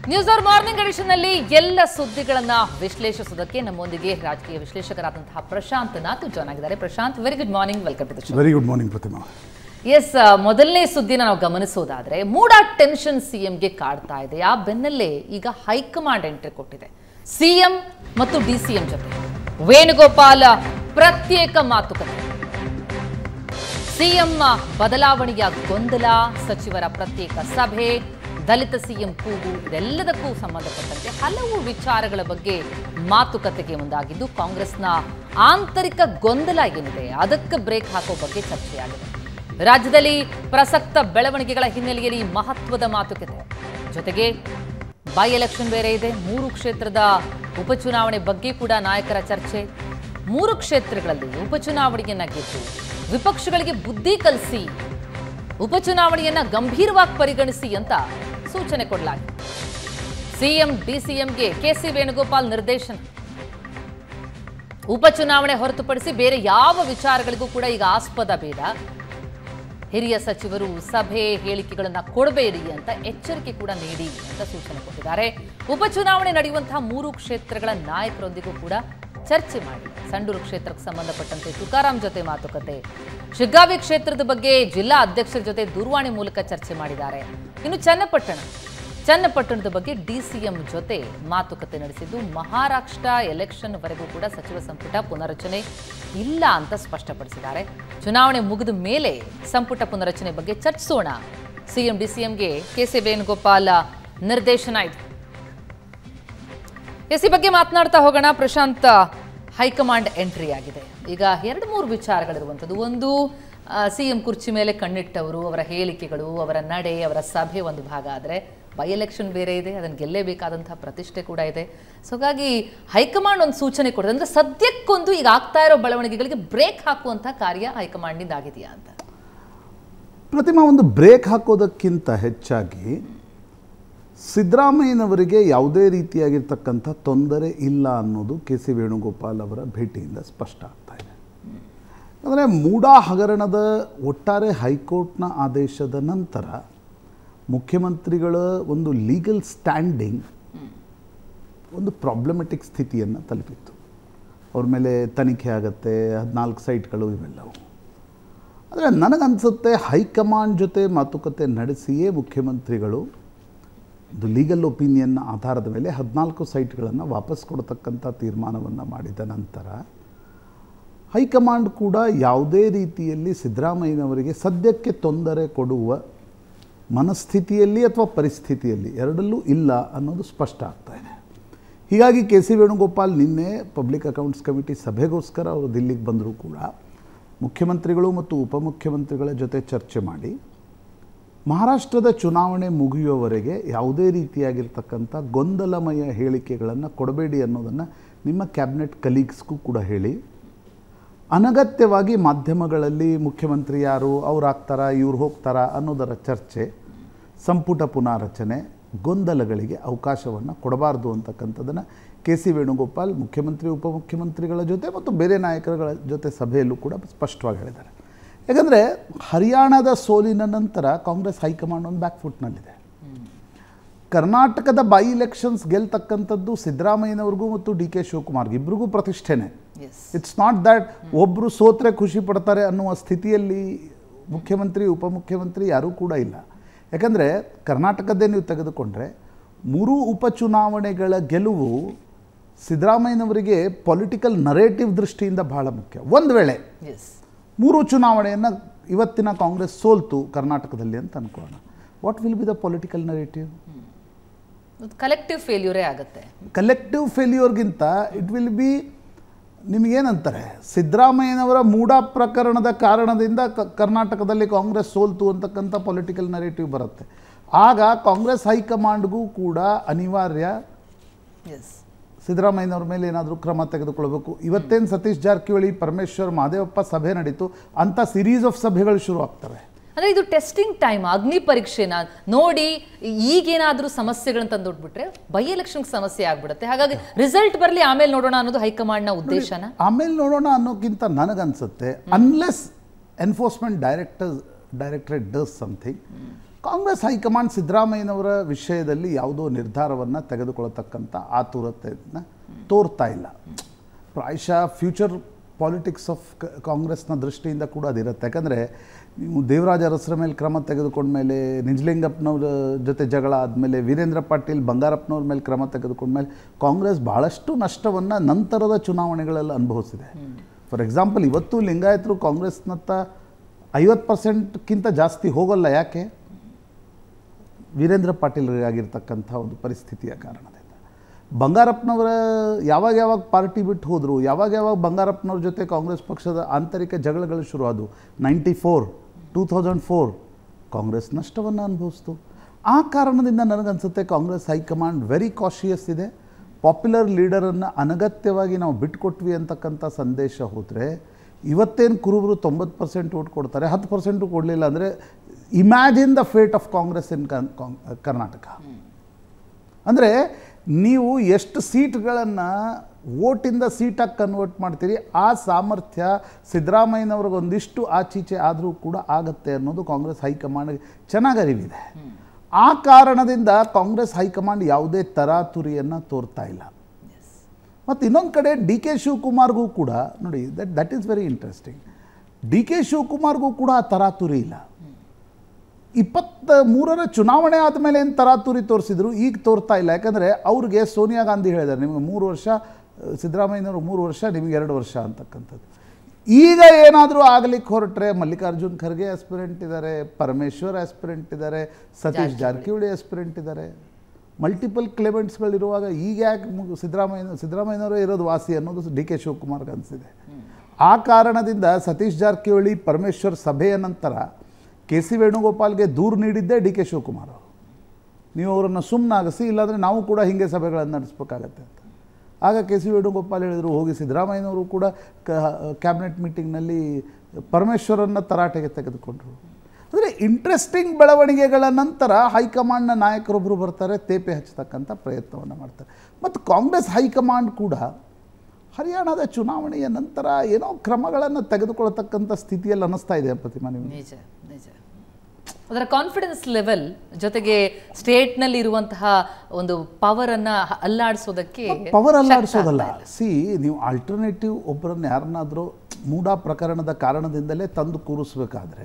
News hour morning edition ನಲ್ಲಿ ಎಲ್ಲ ಸುದ್ದಿಗಳನ್ನ ವಿಶ್ಲೇಷಿಸೋದಕ್ಕೆ ನಮ್ಮೊಂದಿಗೆ ರಾಜಕೀಯ ವಿಶ್ಲೇಷಕರಾದಂತಹ ಪ್ರಶಾಂತ್ ನಾಥ್ ಜಾಯ್ನ್ ಆಗಿದ್ದಾರೆ Prashant very good morning welcome to the show very good morning Pratima yes ಮೊದಲನೇ ಸುದ್ದಿನ ನಾವು ಗಮನಿಸೋದಾದ್ರೆ ಮೂಡ ಟೆನ್ಷನ್ ಸಿಎಂಗೆ ಕಾಡ್ತಾ ಇದೆ ಆ ಬೆನ್ನಲ್ಲೇ ಈಗ ಹೈಕಮಾಂಡ್ ಎಂಟ್ರಿ ಕೊಟ್ಟಿದೆ ಸಿಎಂ ಮತ್ತು ಡಿಸಿಎಂ ಜೊತೆ ವೇಣುಗೋಪಾಲ ಪ್ರತ್ಯೇಕ ಮಾತುಕತೆ ಸಿಎಂ ಬದಲಾವಣೆಯ ಗೊಂದಲ ಸಚಿವರ ಪ್ರತ್ಯೇಕ ಸಭೆ ದಲಿತ ಸಿಎಂ ಕೂಗು ಇದೆಲ್ಲದಕ್ಕೂ ಸಂಬಂಧಪಟ್ಟಂತೆ ಹಲವು ವಿಚಾರಗಳ ಬಗ್ಗೆ ಮಾತುಕತೆಗೆ ಮುಂದಾಗಿದ್ದು ಕಾಂಗ್ರೆಸ್ನ ಆಂತರಿಕ ಗೊಂದಲ ಏನಿದೆ ಅದಕ್ಕೆ ಬ್ರೇಕ್ ಹಾಕೋ ಬಗ್ಗೆ ಚರ್ಚೆಯಾಗಿದೆ ರಾಜ್ಯದಲ್ಲಿ ಪ್ರಸಕ್ತ ಬೆಳವಣಿಗೆಗಳ ಹಿನ್ನೆಲೆಯಲ್ಲಿ ಮಹತ್ವದ ಮಾತುಕತೆ ಜೊತೆಗೆ ಬೈ ಎಲೆಕ್ಷನ್ ಬೇರೆ ಇದೆ ಮೂರು ಕ್ಷೇತ್ರದ ಉಪಚುನಾವಣೆ ಬಗ್ಗೆ ಕೂಡ ನಾಯಕರ ಚರ್ಚೆ ಮೂರು ಕ್ಷೇತ್ರಗಳಲ್ಲಿ ಉಪಚುನಾವಣೆಯನ್ನ ಗೆದ್ದು ವಿಪಕ್ಷಗಳಿಗೆ ಬುದ್ಧಿ ಕಲಿಸಿ ಉಪಚುನಾವಣೆಯನ್ನ ಗಂಭೀರವಾಗಿ ಪರಿಗಣಿಸಿ ಅಂತ ಸೂಚನೆ ಕೊಡಲಾಗಿದೆ ಸಿಎಂ ಡಿಸಿಎಂಗೆ ಕೆಸಿ ವೇಣುಗೋಪಾಲ್ ನಿರ್ದೇಶನ ಉಪಚುನಾವಣೆ ಹೊರತುಪಡಿಸಿ ಬೇರೆ ಯಾವ ವಿಚಾರಗಳಿಗೂ ಕೂಡ ಈಗ ಆಸ್ಪದ ಬೇಡ ಹಿರಿಯ ಸಚಿವರು ಸಭೆ ಹೇಳಿಕೆಗಳನ್ನ ಕೊಡಬೇಡಿ ಅಂತ ಎಚ್ಚರಿಕೆ ಕೂಡ ನೀಡಿ ಅಂತ ಸೂಚನೆ ಕೊಟ್ಟಿದ್ದಾರೆ ಉಪಚುನಾವಣೆ ನಡೆಯುವಂತಹ ಮೂರು ಕ್ಷೇತ್ರಗಳ ನಾಯಕರೊಂದಿಗೂ ಕೂಡ ಚರ್ಚೆ ಮಾಡಿ ಸಂಡೂರು ಕ್ಷೇತ್ರಕ್ಕೆ ಸಂಬಂಧಪಟ್ಟಂತೆ ತುಕಾರಾಂ ಜೊತೆ ಮಾತುಕತೆ ಶಿಗ್ಗಾವಿ ಕ್ಷೇತ್ರದ ಬಗ್ಗೆ ಜಿಲ್ಲಾ ಅಧ್ಯಕ್ಷರ ಜೊತೆ ದೂರವಾಣಿ ಮೂಲಕ ಚರ್ಚೆ ಮಾಡಿದ್ದಾರೆ ಇನ್ನು ಚನ್ನಪಟ್ಟಣ ಚನ್ನಪಟ್ಟಣದ ಬಗ್ಗೆ ಡಿಸಿಎಂ ಜೊತೆ ಮಾತುಕತೆ ನಡೆಸಿದ್ದು ಮಹಾರಾಷ್ಟ್ರ ಎಲೆಕ್ಷನ್ ವರೆಗೂ ಕೂಡ ಸಚಿವ ಸಂಪುಟ ಪುನರಚನೆ ಇಲ್ಲ ಅಂತ ಸ್ಪಷ್ಟಪಡಿಸಿದ್ದಾರೆ ಚುನಾವಣೆ ಮುಗಿದ ಮೇಲೆ ಸಂಪುಟ ಪುನರಚನೆ ಬಗ್ಗೆ ಚರ್ಚಿಸೋಣ ಸಿಎಂ ಡಿಸಿಎಂಗೆ ಕೆಸಿ ವೇಣುಗೋಪಾಲ್ ನಿರ್ದೇಶನ ಇದೆ ಎಸ್ ಈ ಬಗ್ಗೆ ಮಾತನಾಡ್ತಾ ಹೋಗೋಣ ಪ್ರಶಾಂತ್ ಹೈಕಮಾಂಡ್ ಎಂಟ್ರಿ ಆಗಿದೆ ಈಗ ಎರಡು ಮೂರು ವಿಚಾರಗಳಿರುವಂಥದ್ದು ಒಂದು ಸಿಎಂ ಕುರ್ಚಿ ಮೇಲೆ ಕಣ್ಣಿಟ್ಟವರು ಅವರ ಹೇಳಿಕೆಗಳು ಅವರ ನಡೆ ಅವರ ಸಭೆ ಒಂದು ಭಾಗ ಆದರೆ ಬೈ ಎಲೆಕ್ಷನ್ ಬೇರೆ ಇದೆ ಅದನ್ನು ಗೆಲ್ಲೇಬೇಕಾದಂತಹ ಪ್ರತಿಷ್ಠೆ ಕೂಡ ಇದೆ ಸೊ ಹಾಗಾಗಿ ಹೈಕಮಾಂಡ್ ಒಂದು ಸೂಚನೆ ಕೊಡಿದೆ ಅಂದರೆ ಸದ್ಯಕ್ಕೊಂದು ಈಗ ಆಗ್ತಾ ಇರೋ ಬೆಳವಣಿಗೆಗಳಿಗೆ ಬ್ರೇಕ್ ಹಾಕುವಂಥ ಕಾರ್ಯ ಹೈಕಮಾಂಡ್ನಿಂದ ಆಗಿದೆಯಾ ಅಂತ ಪ್ರತಿಮಾ ಒಂದು ಬ್ರೇಕ್ ಹಾಕೋದಕ್ಕಿಂತ ಹೆಚ್ಚಾಗಿ ಸಿದ್ದರಾಮಯ್ಯನವರಿಗೆ ಯಾವುದೇ ರೀತಿಯಾಗಿರ್ತಕ್ಕಂಥ ತೊಂದರೆ ಇಲ್ಲ ಅನ್ನೋದು ಕೆ ಸಿ ವೇಣುಗೋಪಾಲ್ ಅವರ ಭೇಟಿಯಿಂದ ಸ್ಪಷ್ಟ ಆಗ್ತಾ ಇದೆ ಅಂದರೆ ಮೂಡಾ ಹಗರಣದ ಒಟ್ಟಾರೆ ಹೈಕೋರ್ಟ್ನ ಆದೇಶದ ನಂತರ ಮುಖ್ಯಮಂತ್ರಿಗಳ ಒಂದು ಲೀಗಲ್ ಸ್ಟ್ಯಾಂಡಿಂಗ್ ಒಂದು ಪ್ರಾಬ್ಲಮೆಟಿಕ್ ಸ್ಥಿತಿಯನ್ನು ತಲುಪಿತ್ತು ಅವ್ರ ಮೇಲೆ ತನಿಖೆ ಆಗತ್ತೆ ಹದಿನಾಲ್ಕು ಸೈಟ್ಗಳು ಇವೆಲ್ಲವು ಆದರೆ ನನಗನ್ಸುತ್ತೆ ಹೈಕಮಾಂಡ್ ಜೊತೆ ಮಾತುಕತೆ ನಡೆಸಿಯೇ ಮುಖ್ಯಮಂತ್ರಿಗಳು ಒಂದು ಲೀಗಲ್ ಒಪಿನಿಯನ್ ಆಧಾರದ ಮೇಲೆ ಹದಿನಾಲ್ಕು ಸೈಟ್ಗಳನ್ನು ವಾಪಸ್ ಕೊಡತಕ್ಕಂಥ ತೀರ್ಮಾನವನ್ನು ಮಾಡಿದ ನಂತರ ಹೈಕಮಾಂಡ್ ಕೂಡ ಯಾವುದೇ ರೀತಿಯಲ್ಲಿ ಸಿದ್ದರಾಮಯ್ಯನವರಿಗೆ ಸದ್ಯಕ್ಕೆ ತೊಂದರೆ ಕೊಡುವ ಮನಸ್ಥಿತಿಯಲ್ಲಿ ಅಥವಾ ಪರಿಸ್ಥಿತಿಯಲ್ಲಿ ಎರಡಲ್ಲೂ ಇಲ್ಲ ಅನ್ನೋದು ಸ್ಪಷ್ಟ ಆಗ್ತಾ ಇದೆ ಹೀಗಾಗಿ ಕೆ ಸಿ ವೇಣುಗೋಪಾಲ್ ನಿನ್ನೆ ಪಬ್ಲಿಕ್ ಅಕೌಂಟ್ಸ್ ಕಮಿಟಿ ಸಭೆಗೋಸ್ಕರ ಅವರು ದಿಲ್ಲಿಗೆ ಬಂದರೂ ಕೂಡ ಮುಖ್ಯಮಂತ್ರಿಗಳು ಮತ್ತು ಉಪಮುಖ್ಯಮಂತ್ರಿಗಳ ಜೊತೆ ಚರ್ಚೆ ಮಾಡಿ ಮಹಾರಾಷ್ಟ್ರದ ಚುನಾವಣೆ ಮುಗಿಯುವವರೆಗೆ ಯಾವುದೇ ರೀತಿಯಾಗಿರ್ತಕ್ಕಂಥ ಗೊಂದಲಮಯ ಹೇಳಿಕೆಗಳನ್ನು ಕೊಡಬೇಡಿ ಅನ್ನೋದನ್ನು ನಿಮ್ಮ ಕ್ಯಾಬಿನೆಟ್ ಕಲೀಗ್ಸ್ಗೂ ಕೂಡ ಹೇಳಿ ಅನಗತ್ಯವಾಗಿ ಮಾಧ್ಯಮಗಳಲ್ಲಿ ಮುಖ್ಯಮಂತ್ರಿ ಯಾರು ಅವ್ರು ಆಗ್ತಾರಾ ಇವ್ರು ಹೋಗ್ತಾರಾ ಅನ್ನೋದರ ಚರ್ಚೆ ಸಂಪುಟ ಪುನಾರಚನೆ ಗೊಂದಲಗಳಿಗೆ ಅವಕಾಶವನ್ನು ಕೊಡಬಾರ್ದು ಅಂತಕ್ಕಂಥದ್ದನ್ನು ಕೆ ಸಿ ವೇಣುಗೋಪಾಲ್ ಮುಖ್ಯಮಂತ್ರಿ ಉಪಮುಖ್ಯಮಂತ್ರಿಗಳ ಜೊತೆ ಮತ್ತು ಬೇರೆ ನಾಯಕರುಗಳ ಜೊತೆ ಸಭೆಯಲ್ಲೂ ಕೂಡ ಸ್ಪಷ್ಟವಾಗಿ ಹೇಳಿದ್ದಾರೆ ಯಾಕಂದರೆ ಹರಿಯಾಣದ ಸೋಲಿನ ನಂತರ ಕಾಂಗ್ರೆಸ್ ಹೈಕಮಾಂಡ್ ಒಂದು ಬ್ಯಾಕ್ ಫುಟ್ನಲ್ಲಿದೆ ಕರ್ನಾಟಕದ ಬೈ ಇಲೆಕ್ಷನ್ಸ್ ಗೆಲ್ತಕ್ಕಂಥದ್ದು ಸಿದ್ದರಾಮಯ್ಯನವ್ರಿಗೂ ಮತ್ತು ಡಿ ಕೆ ಶಿವಕುಮಾರ್ಗೆ ಇಬ್ಬರಿಗೂ ಪ್ರತಿಷ್ಠೆನೆ ಎಸ್ ಇಟ್ಸ್ ನಾಟ್ ದ್ಯಾಟ್ ಒಬ್ಬರು ಸೋತ್ರೆ ಖುಷಿ ಪಡ್ತಾರೆ ಅನ್ನುವ ಸ್ಥಿತಿಯಲ್ಲಿ ಮುಖ್ಯಮಂತ್ರಿ ಉಪಮುಖ್ಯಮಂತ್ರಿ ಯಾರೂ ಕೂಡ ಇಲ್ಲ ಯಾಕಂದರೆ ಕರ್ನಾಟಕದ್ದೇ ನೀವು ತೆಗೆದುಕೊಂಡ್ರೆ ಮೂರು ಉಪಚುನಾವಣೆಗಳ ಗೆಲುವು ಸಿದ್ದರಾಮಯ್ಯನವರಿಗೆ ಪೊಲಿಟಿಕಲ್ ನರೇಟಿವ್ ದೃಷ್ಟಿಯಿಂದ ಬಹಳ ಮುಖ್ಯ ಒಂದು ವೇಳೆ ಎಸ್ ಮೂರು ಚುನಾವಣೆಯನ್ನು ಇವತ್ತಿನ ಕಾಂಗ್ರೆಸ್ ಸೋಲ್ತು ಕರ್ನಾಟಕದಲ್ಲಿ ಅಂತ ಅನ್ಕೊಳ್ಳೋಣ what will be the political narrative collective ಫೇಲ್ಯೂರೇ ಆಗುತ್ತೆ ಕಲೆಕ್ಟಿವ್ ಫೇಲ್ಯೂರ್ಗಿಂತ ಇಟ್ ವಿಲ್ ಬಿ ನಿಮಗೇನಂತಾರೆ ಸಿದ್ದರಾಮಯ್ಯನವರ ಮೂಡ ಪ್ರಕರಣದ ಕಾರಣದಿಂದ ಕ- ಕರ್ನಾಟಕದಲ್ಲಿ ಕಾಂಗ್ರೆಸ್ ಸೋಲ್ತು ಅಂತಕ್ಕಂಥ ಪೊಲಿಟಿಕಲ್ ನರೇಟಿವ್ ಬರುತ್ತೆ ಆಗ ಕಾಂಗ್ರೆಸ್ ಹೈಕಮಾಂಡ್ಗೂ ಕೂಡ ಅನಿವಾರ್ಯ ಎಸ್ ಸಿದ್ದರಾಮಯ್ಯನವ್ರ ಮೇಲೆ ಏನಾದರೂ ಕ್ರಮ ತೆಗೆದುಕೊಳ್ಬೇಕು ಇವತ್ತೇನು ಸತೀಶ್ ಜಾರಕಿಹೊಳಿ ಪರಮೇಶ್ವರ್ ಮಹದೇವಪ್ಪ ಸಭೆ ನಡೀತು ಅಂಥ ಸಿರೀಸ್ ಆಫ್ ಸಭೆಗಳು ಶುರು ಆಗ್ತವೆ ಅಂದ್ರೆ ಇದು ಟೆಸ್ಟಿಂಗ್ ಟೈಮ್ ಅಗ್ನಿ ಪರೀಕ್ಷೆನ ನೋಡಿ ಈಗೇನಾದ್ರೂ ಸಮಸ್ಯೆಗಳನ್ನ ತಂದೊಡ್ಬಿಟ್ರೆ ಬೈ ಎಲೆಕ್ಷನ್ ಸಮಸ್ಯೆ ಆಗ್ಬಿಡುತ್ತೆ ಹಾಗಾಗಿ ರಿಸಲ್ಟ್ ಬರಲಿ ಆಮೇಲೆ ನೋಡೋಣ ಅನ್ನೋದು ಹೈಕಮಾಂಡ್ನ ಉದ್ದೇಶನ ಆಮೇಲೆ ನೋಡೋಣ ಅನ್ನೋಕ್ಕಿಂತ ನನಗನ್ಸುತ್ತೆ unless enforcement director directorate does something Congress high command ಸಿದ್ದರಾಮಯ್ಯನವರ ವಿಷಯದಲ್ಲಿ ಯಾವುದೋ ನಿರ್ಧಾರವನ್ನು ತೆಗೆದುಕೊಳ್ಳತಕ್ಕಂಥ ಆತುರತೆಯನ್ನು ತೋರ್ತಾ ಇಲ್ಲ ಪ್ರಾಯಶಃ ಫ್ಯೂಚರ್ ಪಾಲಿಟಿಕ್ಸ್ ಆಫ್ ಕಾಂಗ್ರೆಸ್ನ ದೃಷ್ಟಿಯಿಂದ ಕೂಡ ಅದಿರುತ್ತೆ ಯಾಕಂದರೆ ನೀವು ದೇವರಾಜ ಅರಸರ ಮೇಲೆ ಕ್ರಮ ತೆಗೆದುಕೊಂಡ್ಮೇಲೆ ನಿಜಲಿಂಗಪ್ಪನವ್ರ ಜೊತೆ ಜಗಳ ಆದಮೇಲೆ ವೀರೇಂದ್ರ ಪಾಟೀಲ್ ಬಂಗಾರಪ್ಪನವ್ರ ಮೇಲೆ ಕ್ರಮ ತೆಗೆದುಕೊಂಡ್ಮೇಲೆ ಕಾಂಗ್ರೆಸ್ ಬಹಳಷ್ಟು ನಷ್ಟವನ್ನು ನಂತರದ ಚುನಾವಣೆಗಳಲ್ಲಿ ಅನುಭವಿಸಿದೆ ಫಾರ್ ಎಕ್ಸಾಂಪಲ್ ಇವತ್ತು ಲಿಂಗಾಯತರು ಕಾಂಗ್ರೆಸ್ನತ್ತ ಐವತ್ತು ಪರ್ಸೆಂಟ್ಗಿಂತ ಜಾಸ್ತಿ ಹೋಗಲ್ಲ ಯಾಕೆ ವೀರೇಂದ್ರ ಪಾಟೀಲ್ರಿಗಾಗಿರ್ತಕ್ಕಂಥ ಒಂದು ಪರಿಸ್ಥಿತಿಯ ಕಾರಣದಿಂದ ಬಂಗಾರಪ್ಪನವರ ಯಾವಾಗ ಯಾವಾಗ ಪಾರ್ಟಿ ಬಿಟ್ಟು ಹೋದರು ಯಾವಾಗ ಯಾವಾಗ ಬಂಗಾರಪ್ಪನವ್ರ ಜೊತೆ ಕಾಂಗ್ರೆಸ್ ಪಕ್ಷದ ಆಂತರಿಕ ಜಗಳಗಳು ಶುರು ಆದವು ninety four two thousand four Congress ನಷ್ಟವನ್ನು ಅನುಭವಿಸ್ತು ಆ ಕಾರಣದಿಂದ ನನಗನ್ಸುತ್ತೆ ಕಾಂಗ್ರೆಸ್ ಹೈಕಮಾಂಡ್ ವೆರಿ ಕಾಶಿಯಸ್ ಇದೆ ಪಾಪ್ಯುಲರ್ ಲೀಡರನ್ನು ಅನಗತ್ಯವಾಗಿ ನಾವು ಬಿಟ್ಕೊಟ್ವಿ ಅಂತಕ್ಕಂಥ ಸಂದೇಶ ಹೋದರೆ ಇವತ್ತೇನು ಕುರುಬರು ತೊಂಬತ್ತು ಪರ್ಸೆಂಟ್ ಓಟ್ ಕೊಡ್ತಾರೆ ಹತ್ತು ಪರ್ಸೆಂಟು ಕೊಡಲಿಲ್ಲ ಅಂದರೆ imagine the fate of Congress in Karnataka ಅಂದರೆ ನೀವು ಎಷ್ಟು ಸೀಟ್ಗಳನ್ನು ಓಟಿಂದ ಸೀಟಾಗಿ ಕನ್ವರ್ಟ್ ಮಾಡ್ತೀರಿ ಆ ಸಾಮರ್ಥ್ಯ ಸಿದ್ದರಾಮಯ್ಯನವ್ರಿಗೆ ಒಂದಿಷ್ಟು ಆಚೀಚೆ ಆದರೂ ಕೂಡ ಆಗತ್ತೆ ಅನ್ನೋದು ಕಾಂಗ್ರೆಸ್ ಹೈಕಮಾಂಡ್ಗೆ ಚೆನ್ನಾಗಿ ಅರಿವಿದೆ ಆ ಕಾರಣದಿಂದ ಕಾಂಗ್ರೆಸ್ ಹೈಕಮಾಂಡ್ ಯಾವುದೇ ತರಾತುರಿಯನ್ನು ತೋರ್ತಾ ಇಲ್ಲ ಮತ್ತು ಇನ್ನೊಂದು ಕಡೆ ಡಿ ಕೆ ಶಿವಕುಮಾರ್ಗೂ ಕೂಡ ನೋಡಿ that that is very interesting D K ಶಿವಕುಮಾರ್ಗೂ ಕೂಡ ಆ ತರಾತುರಿ ಇಲ್ಲ ಇಪ್ಪತ್ತ ಮೂರರ ಚುನಾವಣೆ ಆದಮೇಲೆ ಏನು ತರಾತುರಿ ತೋರಿಸಿದ್ರು ಈಗ ತೋರ್ತಾ ಇಲ್ಲ ಯಾಕಂದರೆ ಅವ್ರಿಗೆ ಸೋನಿಯಾ ಗಾಂಧಿ ಹೇಳಿದ್ದಾರೆ ನಿಮಗೆ ಮೂರು ವರ್ಷ ಸಿದ್ದರಾಮಯ್ಯನವರು ಮೂರು ವರ್ಷ ನಿಮಗೆ ಎರಡು ವರ್ಷ ಅಂತಕ್ಕಂಥದ್ದು ಈಗ ಏನಾದರೂ ಆಗಲಿಕ್ಕೆ ಹೊರಟ್ರೆ ಮಲ್ಲಿಕಾರ್ಜುನ್ ಖರ್ಗೆ ಆಸ್ಪಿರೆಂಟ್ ಇದ್ದಾರೆ ಪರಮೇಶ್ವರ್ ಆಸ್ಪಿರೆಂಟ್ ಇದ್ದಾರೆ ಸತೀಶ್ ಜಾರಕಿಹೊಳಿ ಆಸ್ಪಿರೆಂಟ್ ಇದ್ದಾರೆ ಮಲ್ಟಿಪಲ್ ಕ್ಲೆಮೆಂಟ್ಸ್ಗಳಿರುವಾಗ ಈಗ ಯಾಕೆ ಮುಗ್- ಸಿದ್ದರಾಮಯ್ಯ ಸಿದ್ದರಾಮಯ್ಯನವರೇ ಇರೋದು ವಾಸಿ ಅನ್ನೋದು ಡಿ ಕೆ ಶಿವಕುಮಾರ್ಗೆ ಅನಿಸಿದೆ ಆ ಕಾರಣದಿಂದ ಸತೀಶ್ ಜಾರಕಿಹೊಳಿ ಪರಮೇಶ್ವರ್ ಸಭೆಯ ನಂತರ ಕೆ ಸಿ ವೇಣುಗೋಪಾಲ್ಗೆ ದೂರು ನೀಡಿದ್ದೇ ಡಿ ಕೆ ಶಿವಕುಮಾರ್ ಅವರು ನೀವು ಅವರನ್ನು ಸುಮ್ಮನಾಗಿಸಿ ಇಲ್ಲಾಂದರೆ ನಾವು ಕೂಡ ಹೀಗೆ ಸಭೆಗಳನ್ನು ನಡೆಸ್ಬೇಕಾಗತ್ತೆ ಅಂತ ಆಗ ಕೆ ಸಿ ವೇಣುಗೋಪಾಲ್ ಹೇಳಿದರು ಹೋಗಿ ಸಿದ್ದರಾಮಯ್ಯನವರು ಕೂಡ ಕ್ಯಾಬಿನೆಟ್ ಮೀಟಿಂಗ್ನಲ್ಲಿ ಪರಮೇಶ್ವರನ್ನ ತರಾಟೆಗೆ ತೆಗೆದುಕೊಂಡರು ಅಂದರೆ ಇಂಟ್ರೆಸ್ಟಿಂಗ್ ಬೆಳವಣಿಗೆಗಳ ನಂತರ ಹೈಕಮಾಂಡ್ನ ನಾಯಕರೊಬ್ಬರು ಬರ್ತಾರೆ ತೇಪೆ ಹಚ್ಚತಕ್ಕಂಥ ಪ್ರಯತ್ನವನ್ನು ಮಾಡ್ತಾರೆ ಮತ್ತು ಕಾಂಗ್ರೆಸ್ ಹೈಕಮಾಂಡ್ ಕೂಡ ಹರಿಯಾಣದ ಚುನಾವಣೆಯ ನಂತರ ಏನೋ ಕ್ರಮಗಳನ್ನು ತೆಗೆದುಕೊಳ್ತಕ್ಕಂಥ ಸ್ಥಿತಿಯಲ್ಲಿ ಅನ್ನಿಸ್ತಾ ಇದೆ ಪ್ರತಿಮಾ ನಿಮಗೆ ನಿಜ ನಿಜ ಅದರ ಕಾನ್ಫಿಡೆನ್ಸ್ ಲೆವೆಲ್ ಜೊತೆಗೆ ಸ್ಟೇಟ್ನಲ್ಲಿ ಇರುವಂತಹ ಒಂದು ಪವರ್ ಅನ್ನ ಅಲ್ಲಾಡಿಸೋದಕ್ಕೆ ಪವರ್ ಶಕ್ತ ಅಲ್ಲಾಡಿಸೋದಲ್ಲ ಆಗ್ತಾ ಇಲ್ಲ. ಸಿ ನೀವು ಆಲ್ಟರ್ನೇಟಿವ್ ಒಬ್ಬರನ್ನ ಯಾರನ್ನಾದರೂ ಮೂಢ ಪ್ರಕರಣದ ಕಾರಣದಿಂದಲೇ ತಂದು ಕೂರಿಸ್ಬೇಕಾದ್ರೆ